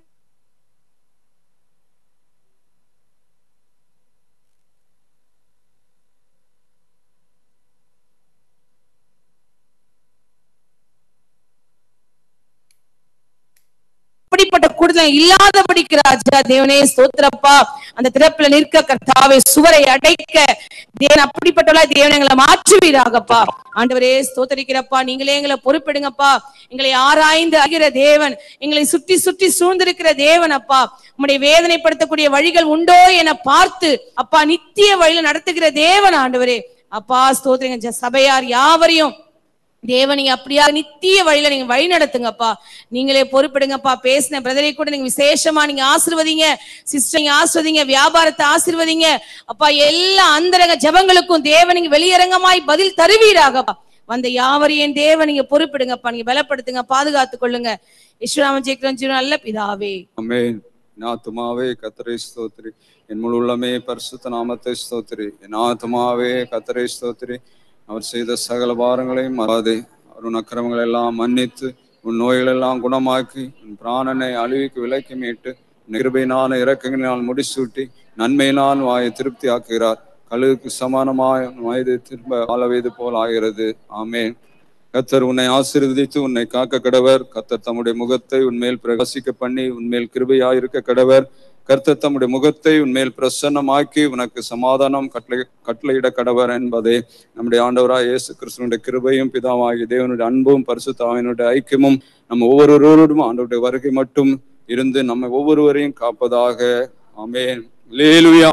அப்படிப்பட்ட கூடுதல் இல்லாதபடிக்கு ராஜா தேவனே ஸ்தோத்திரப்பா அந்த திறப்புல நிற்க கர்த்தாவே சுவரை அடைக்க தேவன் அப்படிப்பட்டவளா தேவன் எங்களை மாற்றுவீராகப்பா ஆண்டவரே ஸ்தோத்தரிக்கிறப்பா நீங்களே எங்களை பொறுப்பெடுங்கப்பா எங்களை ஆராய்ந்து அகிற தேவன் எங்களை சுற்றி சுற்றி சூழ்ந்திருக்கிற தேவன் அப்பா உம்முடைய வேதனைப்படுத்தக்கூடிய வழிகள் உண்டோ என பார்த்து அப்பா நித்திய வழியில நடத்துகிற தேவன் ஆண்டவரே அப்பா ஸ்தோத்திரிங்க சபையார் யாவரையும் தேவன் நீங்க அப்படியா நித்திய வழியில நீங்க வழி நடத்துங்கப்பா நீங்களே பொறுப்பிடுங்கப்பா பேசின பிரதரை கூட நீங்க விசேஷமா நீங்க ஆசிர்வதிங்க சிஸ்டர் நீங்க ஆசிர்வதிங்க வியாபாரத்தை ஆசிர்வதிங்க அப்பா எல்லா அந்தரங்க ஜெபங்களுக்கும் தேவன் நீங்க வெளியரங்கமாய் பதில் தருவீராகப்பா வந்த யாவரையும் தேவன் நீங்க பொறுப்பிடுங்கப்பா நீங்க பலப்படுத்துங்க பாதுகாத்துக் கொள்ளுங்க ஈஸ்வராமன் ஜெயிக்கிறோம் ஜீவன் நல்ல பிதாவே அமேன் என் ஆத்துமாவே கத்தரை ஸ்தோத்திரி என் முழு உள்ளமே பரிசுத்த நாமத்தை ஸ்தோத்திரி என் ஆத்துமாவே கத்தரை ஸ்தோத்திரி அவர் செய்த சகல பாரங்களையும் மறாதே அவர் உன் அக்கிரமங்களை எல்லாம் மன்னித்து உன் நோய்கள் எல்லாம் குணமாக்கி உன் பிராணனை அழிவுக்கு விலைக்கு மீட்டு நிருபையினான இறக்கங்களினால் முடிசூட்டி நன்மையினால் வாயை திருப்தி ஆக்குகிறார் கழுகுக்கு சமானமாய் உன் வயது திரும்ப ஆள வயது போல் ஆகிறது ஆமென் கத்தர் உன்னை ஆசீர்வதித்து உன்னை காக்க கடவர் கத்தர் தம்முடைய முகத்தை உன்மேல் பிரகாசிக்க பண்ணி உன்மேல் கிருபையாயிருக்க கடவர் கர்த்தர் தம்முடைய முகத்தை உன்மேல் பிரசன்னமாக்கி உனக்கு சமாதானம் கட்டளை கட்டளையிட கடவர் என்பதே நம்முடைய ஆண்டவராய் இயேசு கிறிஸ்துவனுடைய கிருபையும் பிதாவாகிய தேவனுடைய அன்பும் பரிசுத்தாவினுடைய ஐக்கியமும் நம்ம ஒவ்வொருவரோடும் ஆண்டவருடைய வருகை மட்டும் இருந்து நம்ம ஒவ்வொருவரையும் காப்பதாக ஆமென் லேலுயா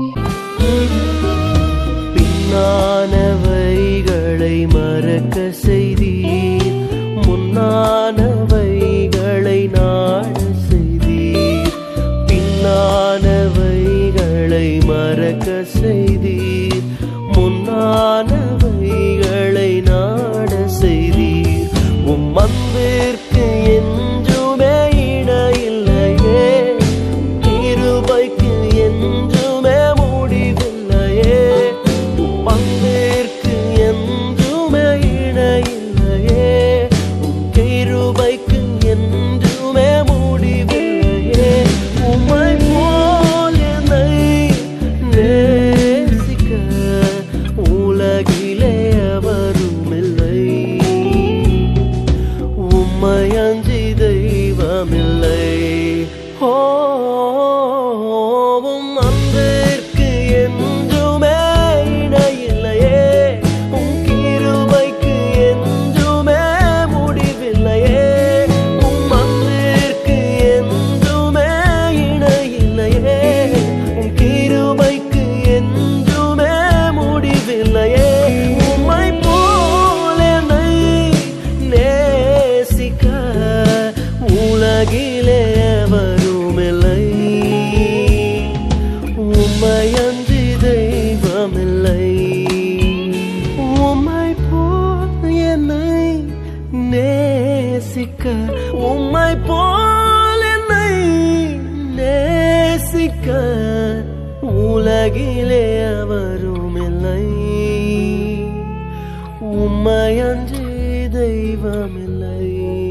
பின்னானவைகளை மறக்க செய்தீர் முன்னானவைகளை நாட செய்தீர் பின்னானவைகளை மறக்க செய்தீர் முன்னானவைகளை நாட செய்தீர் உம் அன்பிற்கு என்றுமே இணையில்லையே கிருபைக்கு என்றுமே முடிவில்லையே உம் அன்பிற்கு என்றுமே இணையில்லையே உம் கிருபைக்கு என்றுமே முடிவில்லையே உம்மை போல் என்னை நேசிக்க உலகிலே எவரும் இல்லை உம்மை உம்மையன்றி தெய்வமில்லை